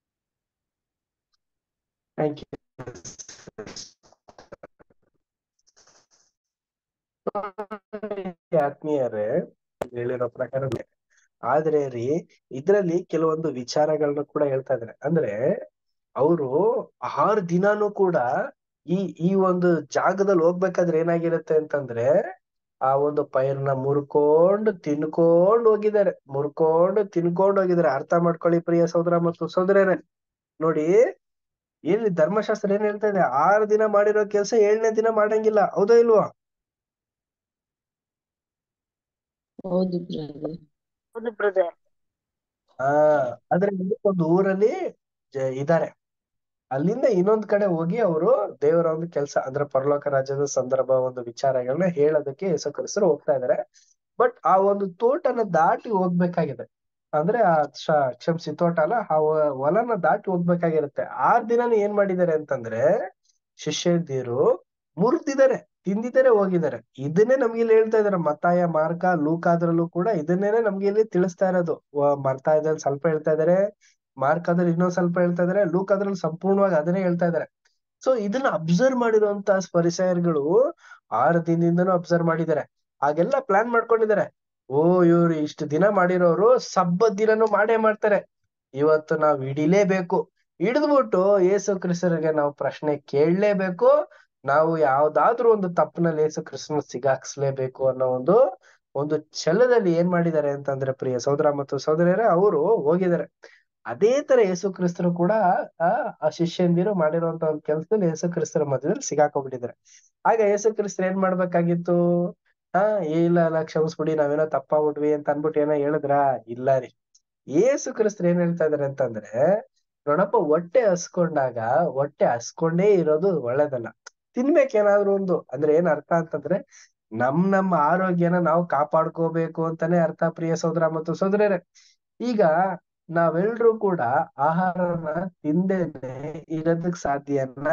ಥ್ಯಾಂಕ್ ಯು ಆತ್ಮೀಯರೇ ಹೇಳಿರೋ ಪ್ರಕಾರ ಆದ್ರೆ ರೀ ಇದ್ರಲ್ಲಿ ಕೆಲವೊಂದು ವಿಚಾರಗಳನ್ನ ಕೂಡ ಹೇಳ್ತಾ ಇದಾರೆ ಅಂದ್ರೆ ಅವರು ಆರು ದಿನಾನು ಕೂಡ ಈ ಈ ಒಂದು ಜಾಗದಲ್ಲಿ ಹೋಗ್ಬೇಕಾದ್ರೆ ಏನಾಗಿರುತ್ತೆ ಅಂತಂದ್ರೆ ಆ ಒಂದು ಪೈರ್ನ ಮುರ್ಕೊಂಡು ತಿನ್ಕೊಂಡು ಹೋಗಿದ್ದಾರೆ ಮುರ್ಕೊಂಡು ತಿನ್ಕೊಂಡು ಹೋಗಿದ್ದಾರೆ ಅರ್ಥ ಮಾಡ್ಕೊಳ್ಳಿ ಪ್ರಿಯ ಸಹೋದರ ಮತ್ತು ಸಹೋದರರೇ ನೋಡಿ ಇಲ್ಲಿ ಧರ್ಮಶಾಸ್ತ್ರ ಏನ್ ಹೇಳ್ತಾ ಇದೆ ಆರು ದಿನ ಮಾಡಿರೋ ಕೆಲಸ ಏಳನೇ ದಿನ ಮಾಡಂಗಿಲ್ಲ ಹೌದಾ ಇಲ್ವಾ ಹೌದು ಬ್ರದರ್ ಹೌದು ಬ್ರದರ್ ಆ ಆದ್ರೆ ಒಂದು ಊರಲ್ಲಿ ಜ- ಇದಾರೆ ಅಲ್ಲಿಂದ ಇನ್ನೊಂದ್ ಕಡೆ ಹೋಗಿ ಅವರು ದೇವರ ಒಂದು ಕೆಲಸ ಅಂದ್ರೆ ಪರಲೋಕ ರಾಜ್ಯದ ಸಂದರ್ಭ ಒಂದು ವಿಚಾರಗಳನ್ನ ಹೇಳೋದಕ್ಕೆ ಯೇಸು ಕ್ರಿಸ್ತರು ಹೋಗ್ತಾ ಇದಾರೆ ಬಟ್ ಆ ಒಂದು ತೋಟನ ದಾಟಿ ಹೋಗ್ಬೇಕಾಗಿದೆ ಅಂದ್ರೆ ಆ ಕ್ಷ- ಕ್ಷಮಿಸಿ ತೋಟ ಅಲ್ಲ ಆ ಹೊ- ಹೊಲನ ದಾಟಿ ಹೋಗ್ಬೇಕಾಗಿರುತ್ತೆ ಆರ್ ದಿನಾನು ಏನ್ ಮಾಡಿದ್ದಾರೆ ಅಂತಂದ್ರೆ ಶಿಷ್ಯಂದಿರು ಮುರಿದಿದ್ದಾರೆ ತಿಂದಿದ್ದಾರೆ ಹೋಗಿದ್ದಾರೆ ಇದನ್ನೇ ನಮ್ಗೆ ಇಲ್ಲಿ ಹೇಳ್ತಾ ಇದಾರೆ ಮತ್ತಾಯ ಮಾರ್ಕ ಲೂಕಾದ್ರಲ್ಲೂ ಕೂಡ ಇದನ್ನೇನೆ ನಮ್ಗೆ ಇಲ್ಲಿ ತಿಳಿಸ್ತಾ ಇರೋದು ವ- ಮತ್ತಾಯದಲ್ಲಿ ಸ್ವಲ್ಪ ಹೇಳ್ತಾ ಇದಾರೆ ಮಾರ್ಕದಲ್ಲಿ ಇನ್ನೊಂದ್ ಸ್ವಲ್ಪ ಹೇಳ್ತಾ ಇದಾರೆ ಲೂಕಾದ್ರಲ್ಲಿ ಸಂಪೂರ್ಣವಾಗಿ ಅದನ್ನೇ ಹೇಳ್ತಾ ಇದಾರೆ ಸೊ ಇದನ್ನ ಅಬ್ಸರ್ವ್ ಮಾಡಿರುವಂತ ಪರಿಸರಗಳು ಆರು ದಿನದಿಂದನೂ ಅಬ್ಸರ್ವ್ ಮಾಡಿದ್ದಾರೆ ಹಾಗೆಲ್ಲ ಪ್ಲಾನ್ ಮಾಡ್ಕೊಂಡಿದ್ದಾರೆ ಓ ಇವ್ರು ಇಷ್ಟು ದಿನ ಮಾಡಿರೋರು ಸಬ್ಬತ್ ದಿನನೂ ಮಾಡೇ ಮಾಡ್ತಾರೆ ಇವತ್ತು ನಾವ್ ಹಿಡಿಲೇಬೇಕು ಹಿಡಿದ್ಬಿಟ್ಟು ಯೇಸು ಕ್ರಿಸ್ತರಿಗೆ ನಾವು ಪ್ರಶ್ನೆ ಕೇಳಲೇಬೇಕು ನಾವು ಯಾವ್ದಾದ್ರು ಒಂದು ತಪ್ಪನಲ್ಲಿ ಯೇಸು ಕ್ರಿಸ್ತನ ಸಿಗಾಕ್ಸ್ಲೇಬೇಕು ಅನ್ನೋ ಒಂದು ಒಂದು ಛಲದಲ್ಲಿ ಏನ್ ಮಾಡಿದ್ದಾರೆ ಅಂತಂದ್ರೆ ಪ್ರಿಯ ಸಹೋದರ ಮತ್ತು ಸಹೋದರಿಯರೇ ಅವರು ಹೋಗಿದ್ದಾರೆ ಅದೇ ತರ ಯೇಸು ಕ್ರಿಸ್ತರು ಕೂಡ ಆ ಆ ಶಿಷ್ಯಂದಿರು ಮಾಡಿರುವಂತ ಒಂದು ಕೆಲಸದಲ್ಲಿ ಯೇಸು ಕ್ರಿಸ್ತರ ಮಧ್ಯದಲ್ಲಿ ಸಿಗಾಕೊಂಡ್ಬಿಟ್ಟಿದ್ದಾರೆ ಆಗ ಯೇಸು ಕ್ರಿಸ್ತರು ಏನ್ ಮಾಡ್ಬೇಕಾಗಿತ್ತು ಹಾ ಇಲ್ಲ ಇಲ್ಲ ಕ್ಷಮಿಸ್ಬಿಡಿ ನಾವೇನೋ ತಪ್ಪಾಗ್ಬಿಟ್ವಿ ಅಂತ ಅನ್ಬಿಟ್ಟು ಏನೋ ಹೇಳಿದ್ರಾ ಇಲ್ಲ ರೀ ಯೇಸು ಕ್ರಿಸ್ತರು ಏನ್ ಹೇಳ್ತಾ ಇದಾರೆ ಅಂತಂದ್ರೆ ನೋಡಪ್ಪ ಹೊಟ್ಟೆ ಹಸ್ಕೊಂಡಾಗ ಹೊಟ್ಟೆ ಹಸ್ಕೊಂಡೇ ಇರೋದು ಒಳ್ಳೇದಲ್ಲ ತಿನ್ಬೇಕೇನಾದ್ರೂ ಒಂದು ಅಂದ್ರೆ ಏನ್ ಅರ್ಥ ಅಂತಂದ್ರೆ ನಮ್ ನಮ್ಮ ಆರೋಗ್ಯನ ನಾವು ಕಾಪಾಡ್ಕೋಬೇಕು ಅಂತಾನೆ ಅರ್ಥ ಪ್ರಿಯ ಸಹೋದರ ಮತ್ತು ಸಹೋದರರೇ ಈಗ ನಾವೆಲ್ರೂ ಕೂಡ ಆಹಾರನ ತಿಂದೇನೆ ಇರೋದಕ್ ಸಾಧ್ಯನ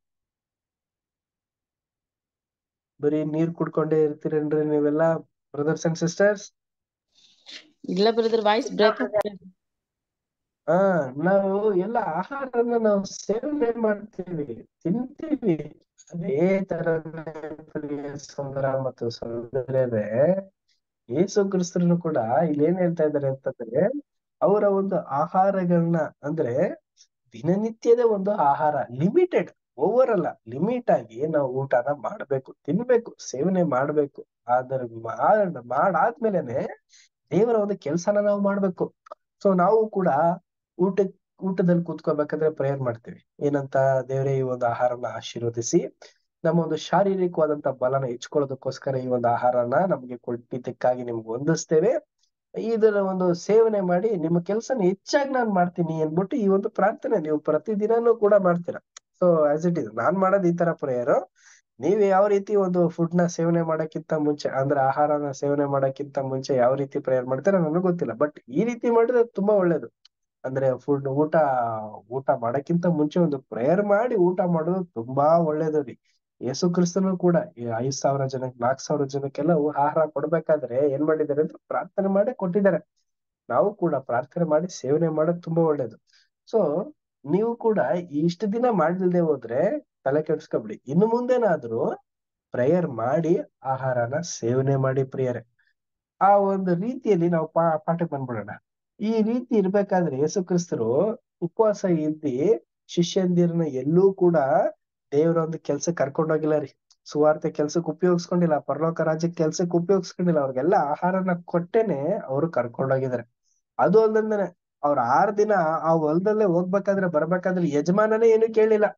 ಬರೀ ನೀರ್ ಕುಡ್ಕೊಂಡೇ ಇರ್ತೀರೇನ್ರಿ ನೀವೆಲ್ಲ ಬ್ರದರ್ಸ್ ಅಂಡ್ ಸಿಸ್ಟರ್ಸ್ ಇಲ್ಲ ಬ್ರದರ್ ವಾಯ್ಸ್ ಬ್ರೇಕ್ ಆಗ್ತದೆ ಹಾ ನಾವು ಎಲ್ಲ ಆಹಾರನ ನಾವು ಸೇವನೆ ಮಾಡ್ತೀವಿ ತಿಂತೀವಿ ಅದೇ ತರನೇ ಪ್ರಿಯ ಸಹೋದರ ಮತ್ತು ಸಹೋದರರೇ ಯೇಸು ಕ್ರಿಸ್ತನು ಕೂಡ ಇಲ್ಲಿ ಏನ್ ಹೇಳ್ತಾ ಇದ್ದಾರೆ ಅಂತಂದ್ರೆ ಅವರ ಒಂದು ಆಹಾರಗಳನ್ನ ಅಂದ್ರೆ ದಿನನಿತ್ಯದ ಒಂದು ಆಹಾರ ಲಿಮಿಟೆಡ್ ಓವರ್ ಅಲ್ಲ ಲಿಮಿಟ್ ಆಗಿ ನಾವು ಊಟನ ಮಾಡ್ಬೇಕು ತಿನ್ಬೇಕು ಸೇವನೆ ಮಾಡ್ಬೇಕು ಆದ್ರ ಮಾಡ್ ಮಾಡಾದ್ಮೇಲೆನೆ ದೇವರ ಒಂದು ಕೆಲ್ಸನ ನಾವು ಮಾಡ್ಬೇಕು ಸೊ ನಾವು ಕೂಡ ಊಟ ಊಟದಲ್ಲಿ ಕೂತ್ಕೋಬೇಕಾದ್ರೆ ಪ್ರೇಯರ್ ಮಾಡ್ತೀವಿ ಏನಂತ ದೇವರೇ ಈ ಒಂದು ಆಹಾರನ ಆಶೀರ್ವದಿಸಿ ನಮ್ಮ ಒಂದು ಶಾರೀರಿಕವಾದಂತ ಬಲನ ಹೆಚ್ಕೊಳ್ಳೋದಕ್ಕೋಸ್ಕರ ಈ ಒಂದು ಆಹಾರನ ನಮ್ಗೆ ಕೊಟ್ಟಿದ್ದಕ್ಕಾಗಿ ನಿಮ್ಗೆ ಹೊಂದಿಸ್ತೇವೆ ಇದರ ಒಂದು ಸೇವನೆ ಮಾಡಿ ನಿಮ್ಮ ಕೆಲಸನ ಹೆಚ್ಚಾಗಿ ನಾನ್ ಮಾಡ್ತೀನಿ ಅಂದ್ಬಿಟ್ಟು ಈ ಒಂದು ಪ್ರಾರ್ಥನೆ ನೀವು ಪ್ರತಿದಿನಾನು ಕೂಡ ಮಾಡ್ತೀರಾ ಸೊ ಆಸ್ ಇಟ್ ಇಸ್ ನಾನ್ ಮಾಡೋದ್ ಈ ತರ ಪ್ರೇಯರ್ ನೀವ್ ಯಾವ ರೀತಿ ಒಂದು ಫುಡ್ ನ ಸೇವನೆ ಮಾಡಕ್ಕಿಂತ ಮುಂಚೆ ಅಂದ್ರೆ ಆಹಾರನ ಸೇವನೆ ಮಾಡಕ್ಕಿಂತ ಮುಂಚೆ ಯಾವ ರೀತಿ ಪ್ರೇಯರ್ ಮಾಡ್ತೀರಾ ನನಗ್ ಗೊತ್ತಿಲ್ಲ ಬಟ್ ಈ ರೀತಿ ಮಾಡಿದ್ರೆ ತುಂಬಾ ಒಳ್ಳೇದು ಅಂದ್ರೆ ಫುಡ್ ಊಟ ಊಟ ಮಾಡಕ್ಕಿಂತ ಮುಂಚೆ ಒಂದು ಪ್ರೇಯರ್ ಮಾಡಿ ಊಟ ಮಾಡೋದು ತುಂಬಾ ಒಳ್ಳೇದು ರೀ ಯೇಸು ಕ್ರಿಸ್ತನು ಕೂಡ ಈ ಐದ್ ಸಾವಿರ ಜನಕ್ಕೆ ನಾಲ್ಕ್ ಸಾವಿರ ಜನಕ್ಕೆಲ್ಲ ಆಹಾರ ಕೊಡ್ಬೇಕಾದ್ರೆ ಏನ್ ಮಾಡಿದ್ದಾರೆ ಅಂದ್ರೆ ಪ್ರಾರ್ಥನೆ ಮಾಡಿ ಕೊಟ್ಟಿದ್ದಾರೆ ನಾವು ಕೂಡ ಪ್ರಾರ್ಥನೆ ಮಾಡಿ ಸೇವನೆ ಮಾಡೋದು ತುಂಬಾ ಒಳ್ಳೇದು ಸೊ ನೀವು ಕೂಡ ಇಷ್ಟು ದಿನ ಮಾಡ್ಲಿಲ್ದೆ ಹೋದ್ರೆ ತಲೆ ಕೆಡ್ಸ್ಕೊಬಿಡಿ ಇನ್ನು ಮುಂದೆನಾದ್ರೂ ಪ್ರೇಯರ್ ಮಾಡಿ ಆಹಾರನ ಸೇವನೆ ಮಾಡಿ ಪ್ರಿಯರೇ ಆ ಒಂದು ರೀತಿಯಲ್ಲಿ ನಾವು ಪಾ ಪಾಠಕ್ಕೆ ಬಂದ್ಬಿಡೋಣ ಈ ರೀತಿ ಇರ್ಬೇಕಾದ್ರೆ ಯೇಸು ಕ್ರಿಸ್ತರು ಉಪವಾಸ ಇದ್ದಿ ಶಿಷ್ಯಂದಿರನ್ನ ಎಲ್ಲೂ ಕೂಡ ದೇವರ ಒಂದು ಕೆಲ್ಸಕ್ಕೆ ಕರ್ಕೊಂಡೋಗಿಲ್ಲ ರೀ ಸುವಾರ್ತೆ ಕೆಲ್ಸಕ್ಕೆ ಉಪಯೋಗಿಸ್ಕೊಂಡಿಲ್ಲ ಪರಲೋಕ ರಾಜ್ಯಕ್ಕೆ ಕೆಲ್ಸಕ್ಕೆ ಉಪಯೋಗಿಸ್ಕೊಂಡಿಲ್ಲ ಅವ್ರಿಗೆಲ್ಲ ಆಹಾರನ ಕೊಟ್ಟೆನೆ ಅವರು ಕರ್ಕೊಂಡೋಗಿದ್ದಾರೆ ಅದು ಅಲ್ಲಂದನೆ ಅವ್ರ ಆರ್ ದಿನ ಆ ಹೊಲದಲ್ಲೇ ಹೋಗ್ಬೇಕಾದ್ರೆ ಬರ್ಬೇಕಾದ್ರೆ ಯಜಮಾನನೇ ಏನು ಕೇಳಿಲ್ಲ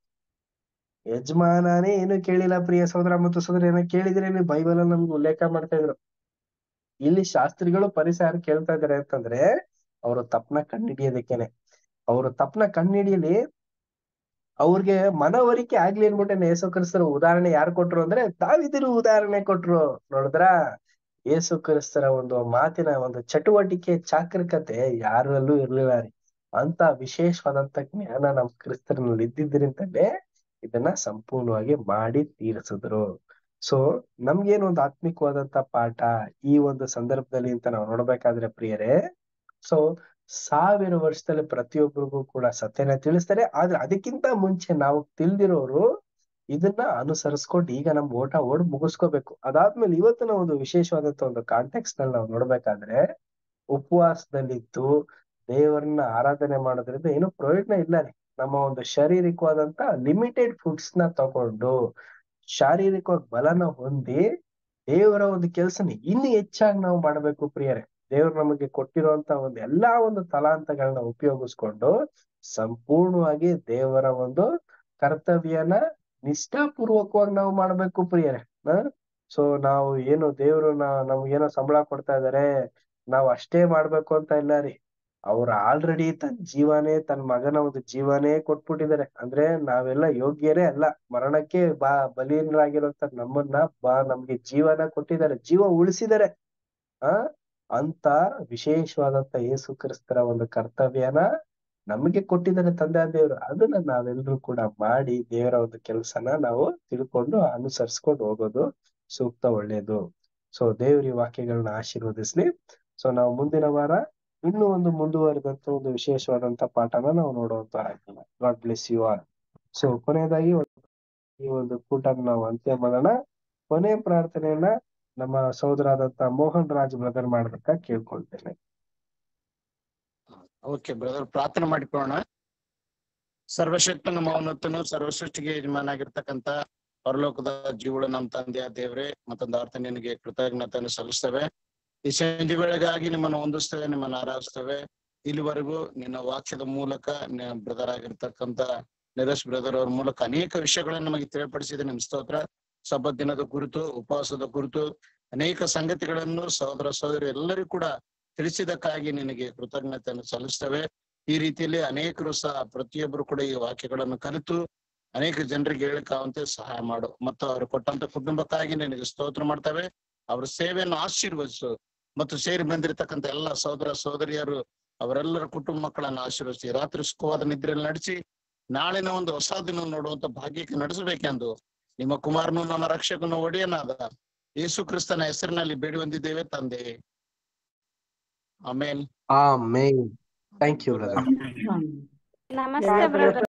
ಯಜಮಾನನೇ ಏನು ಕೇಳಿಲ್ಲ ಪ್ರಿಯ ಸಹೋದರ ಮತ್ತು ಸಹೋದರ ಏನೋ ಕೇಳಿದ್ರೆ ನೀವು ಬೈಬಲ್ ಅಲ್ಲಿ ನಮ್ಗೆ ಉಲ್ಲೇಖ ಮಾಡ್ತಾ ಇದ್ರು ಇಲ್ಲಿ ಶಾಸ್ತ್ರಿಗಳು ಪರಿಸರ ಕೇಳ್ತಾ ಇದಾರೆ ಅಂತಂದ್ರೆ ಅವರು ತಪ್ಪನ ಕಂಡಿಡಿಯೋದಕ್ಕೇನೆ ಅವರು ತಪ್ಪನ ಕಂಡಿಡಿಯಲಿ ಅವ್ರಿಗೆ ಮನವರಿಕೆ ಆಗ್ಲಿ ಅನ್ಬಿಟ್ಟೆ ಯೇಸು ಕ್ರಿಸ್ತರ ಉದಾಹರಣೆ ಯಾರು ಕೊಟ್ರು ಅಂದ್ರೆ ತಾವಿದಿರು ಉದಾಹರಣೆ ಕೊಟ್ರು ನೋಡಿದ್ರ ಯೇಸು ಕ್ರಿಸ್ತರ ಒಂದು ಮಾತಿನ ಒಂದು ಚಟುವಟಿಕೆ ಚಾಕ್ರಿಕತೆ ಯಾರಲ್ಲೂ ಇರ್ಲಿಲ್ಲ ರೀ ಅಂತ ವಿಶೇಷವಾದಂತ ಜ್ಞಾನ ನಮ್ ಕ್ರಿಸ್ತರಲ್ಲಿ ಇದ್ದಿದ್ರಿಂದಲೇ ಇದನ್ನ ಸಂಪೂರ್ಣವಾಗಿ ಮಾಡಿ ತೀರಿಸಿದ್ರು ಸೊ ನಮ್ಗೇನು ಒಂದು ಆತ್ಮಿಕವಾದಂತ ಪಾಠ ಈ ಒಂದು ಸಂದರ್ಭದಲ್ಲಿ ಅಂತ ನಾವು ನೋಡ್ಬೇಕಾದ್ರೆ ಪ್ರಿಯರೇ ಸೊ ಸಾವಿರ ವರ್ಷದಲ್ಲಿ ಪ್ರತಿಯೊಬ್ಬರಿಗೂ ಕೂಡ ಸತ್ಯನ ತಿಳಿಸ್ತಾರೆ ಆದ್ರೆ ಅದಕ್ಕಿಂತ ಮುಂಚೆ ನಾವು ತಿಳಿದಿರೋರು ಇದನ್ನ ಅನುಸರಿಸ್ಕೊಂಡು ಈಗ ನಮ್ ಓಟ ಓಡ್ ಮುಗಿಸ್ಕೋಬೇಕು ಅದಾದ್ಮೇಲೆ ಇವತ್ತಿನ ಒಂದು ವಿಶೇಷವಾದಂತ ಒಂದು ಕಾಂಟೆಕ್ಸ್ಟ್ ನಲ್ಲಿ ನಾವು ನೋಡ್ಬೇಕಾದ್ರೆ ಉಪವಾಸದಲ್ಲಿದ್ದು ದೇವರನ್ನ ಆರಾಧನೆ ಮಾಡೋದ್ರಿಂದ ಏನು ಪ್ರಯೋಜನ ಇಲ್ಲ ರೀ ನಮ್ಮ ಒಂದು ಶಾರೀರಿಕವಾದಂತ ಲಿಮಿಟೆಡ್ ಫುಡ್ಸ್ ನ ತಗೊಂಡು ಶಾರೀರಿಕವಾಗಿ ಬಲನ ಹೊಂದಿ ದೇವರ ಒಂದು ಕೆಲ್ಸನ ಇನ್ನು ಹೆಚ್ಚಾಗಿ ನಾವು ಮಾಡ್ಬೇಕು ಪ್ರಿಯರೇ ದೇವ್ರು ನಮಗೆ ಕೊಟ್ಟಿರುವಂತ ಒಂದು ಎಲ್ಲಾ ಒಂದು ತಲಾಂತಗಳನ್ನ ಉಪಯೋಗಿಸ್ಕೊಂಡು ಸಂಪೂರ್ಣವಾಗಿ ದೇವರ ಒಂದು ಕರ್ತವ್ಯನ ನಿಷ್ಠಾಪೂರ್ವಕವಾಗಿ ನಾವು ಮಾಡ್ಬೇಕು ಪ್ರಿಯರೇ ಹ ಸೊ ನಾವು ಏನು ದೇವ್ರು ನಮ್ಗೇನೋ ಸಂಬಳ ಕೊಡ್ತಾ ಇದಾರೆ ನಾವ್ ಅಷ್ಟೇ ಮಾಡ್ಬೇಕು ಅಂತ ಇಲ್ಲ ರೀ ಅವ್ರು ಆಲ್ರೆಡಿ ತನ್ನ ಜೀವನೇ ತನ್ನ ಮಗನ ಒಂದು ಜೀವನೇ ಕೊಟ್ಬಿಟ್ಟಿದ್ದಾರೆ ಅಂದ್ರೆ ನಾವೆಲ್ಲ ಯೋಗ್ಯರೇ ಅಲ್ಲ ಮರಣಕ್ಕೆ ಬಾ ಬಲಿಯರಾಗಿರುವಂತ ನಮ್ಮನ್ನ ಬಾ ನಮ್ಗೆ ಜೀವನ ಕೊಟ್ಟಿದ್ದಾರೆ ಜೀವ ಉಳಿಸಿದ್ದಾರೆ ಆ ಅಂತ ವಿಶೇಷವಾದಂತ ಯೇಸು ಕ್ರಿಸ್ತರ ಒಂದು ಕರ್ತವ್ಯನ ನಮಗೆ ಕೊಟ್ಟಿದ್ದಾರೆ ತಂದೆ ದೇವರು ಅದನ್ನ ನಾವೆಲ್ಲರೂ ಕೂಡ ಮಾಡಿ ದೇವರ ಒಂದು ಕೆಲಸನ ನಾವು ತಿಳ್ಕೊಂಡು ಅನುಸರಿಸ್ಕೊಂಡು ಹೋಗೋದು ಸೂಕ್ತ ಒಳ್ಳೇದು ಸೊ ದೇವ್ರ ಈ ವಾಕ್ಯಗಳನ್ನ ಆಶೀರ್ವದಿಸ್ಲಿ ಸೊ ನಾವು ಮುಂದಿನ ವಾರ ಇನ್ನೂ ಒಂದು ಮುಂದುವರೆದಂತ ಒಂದು ವಿಶೇಷವಾದಂತ ಪಾಠನ ನಾವು ನೋಡುವಂತ ಆಗಿಲ್ಲ God bless you all so ಕೊನೆಯದಾಗಿ ಈ ಒಂದು ಕೂಟನ ನಾವು ಅಂತ್ಯ ಮಾಡೋಣ ಕೊನೆ ಪ್ರಾರ್ಥನೆಯನ್ನ ನಮ್ಮ ಸಹೋದರಾದಂತ ಮೋಹನ್ ರಾಜ್ ಬ್ರದರ್ ಮಾಡ್ಬೇಕಾ ಕೇಳ್ಕೊಳ್ತೇನೆ ಓಕೆ ಬ್ರದರ್ ಪ್ರಾರ್ಥನೆ ಮಾಡಿಕೊಳ್ಳೋಣ ಸರ್ವಶಕ್ತನ ಮೌನತನು ಸರ್ವಸೃಷ್ಟಿಗೆ ಯಜಮಾನಾಗಿರ್ತಕ್ಕಂತ ಪರಲೋಕದ ಜೀವಳ ನಮ್ಮ ತಂದೆಯ ದೇವ್ರೆ ಮತ್ತೊಂದು ಅರ್ಥ ನಿನಗೆ ಕೃತಜ್ಞತೆಯನ್ನು ಸಲ್ಲಿಸ್ತೇವೆ ಈ ಸಂಜೆ ವೇಳೆಗಾಗಿ ನಿಮ್ಮನ್ನು ಹೊಂದಿಸ್ತೇವೆ ನಿಮ್ಮನ್ನು ಆರಾಧಿಸ್ತೇವೆ ಇಲ್ಲಿವರೆಗೂ ನಿನ್ನ ವಾಕ್ಯದ ಮೂಲಕ ಬ್ರದರ್ ಆಗಿರ್ತಕ್ಕಂತ ನಿರೇಶ್ ಬ್ರದರ್ ಅವ್ರ ಮೂಲಕ ಅನೇಕ ವಿಷಯಗಳನ್ನು ನಮಗೆ ತಿಳಿಪಡಿಸಿದೆ ನಿಮ್ ಸ್ತೋತ್ರ ಸಬ್ಬತ್ ದಿನದ ಕುರಿತು ಉಪವಾಸದ ಕುರಿತು ಅನೇಕ ಸಂಗತಿಗಳನ್ನು ಸಹೋದರ ಸಹೋದರಿ ಎಲ್ಲರಿಗೂ ಕೂಡ ತಿಳಿಸಿದಕ್ಕಾಗಿ ನಿನಗೆ ಕೃತಜ್ಞತೆಯನ್ನು ಸಲ್ಲಿಸ್ತೇವೆ ಈ ರೀತಿಯಲ್ಲಿ ಅನೇಕರು ಸಹ ಪ್ರತಿಯೊಬ್ಬರು ಕೂಡ ಈ ವಾಕ್ಯಗಳನ್ನು ಕಲಿತು ಅನೇಕ ಜನರಿಗೆ ಹೇಳಿಕಾವಂತೆ ಸಹಾಯ ಮಾಡು ಮತ್ತು ಅವರು ಕೊಟ್ಟಂತ ಕುಟುಂಬಕ್ಕಾಗಿ ನಿನಗೆ ಸ್ತೋತ್ರ ಮಾಡ್ತೇವೆ ಅವ್ರ ಸೇವೆಯನ್ನು ಆಶೀರ್ವದಿಸು ಮತ್ತು ಸೇರಿ ಬಂದಿರತಕ್ಕಂತ ಎಲ್ಲ ಸಹೋದರ ಸಹೋದರಿಯರು ಅವರೆಲ್ಲರ ಕುಟುಂಬ ಮಕ್ಕಳನ್ನು ಆಶೀರ್ವದಿಸಿ ರಾತ್ರಿ ಸುಖವಾದ ನಿದ್ರೆಯಲ್ಲಿ ನಡೆಸಿ ನಾಳಿನ ಒಂದು ಹೊಸ ದಿನ ನೋಡುವಂತ ಭಾಗ್ಯಕ್ಕೆ ನಡೆಸಬೇಕೆಂದು ನಿಮ್ಮ ಕುಮಾರನು ನಮ್ಮ ರಕ್ಷಕನು ಒಡೆಯನಾದ ಯೇಸು ಕ್ರಿಸ್ತನ ಹೆಸರಿನಲ್ಲಿ ಬೇಡಿ ಹೊಂದಿದ್ದೇವೆ ತಂದೆ ಆಮೇಲೆ ಆಮೇನ್ ಥ್ಯಾಂಕ್ ಯು ಬ್ರದರ್ ನಮಸ್ತೆ ಬ್ರದರ್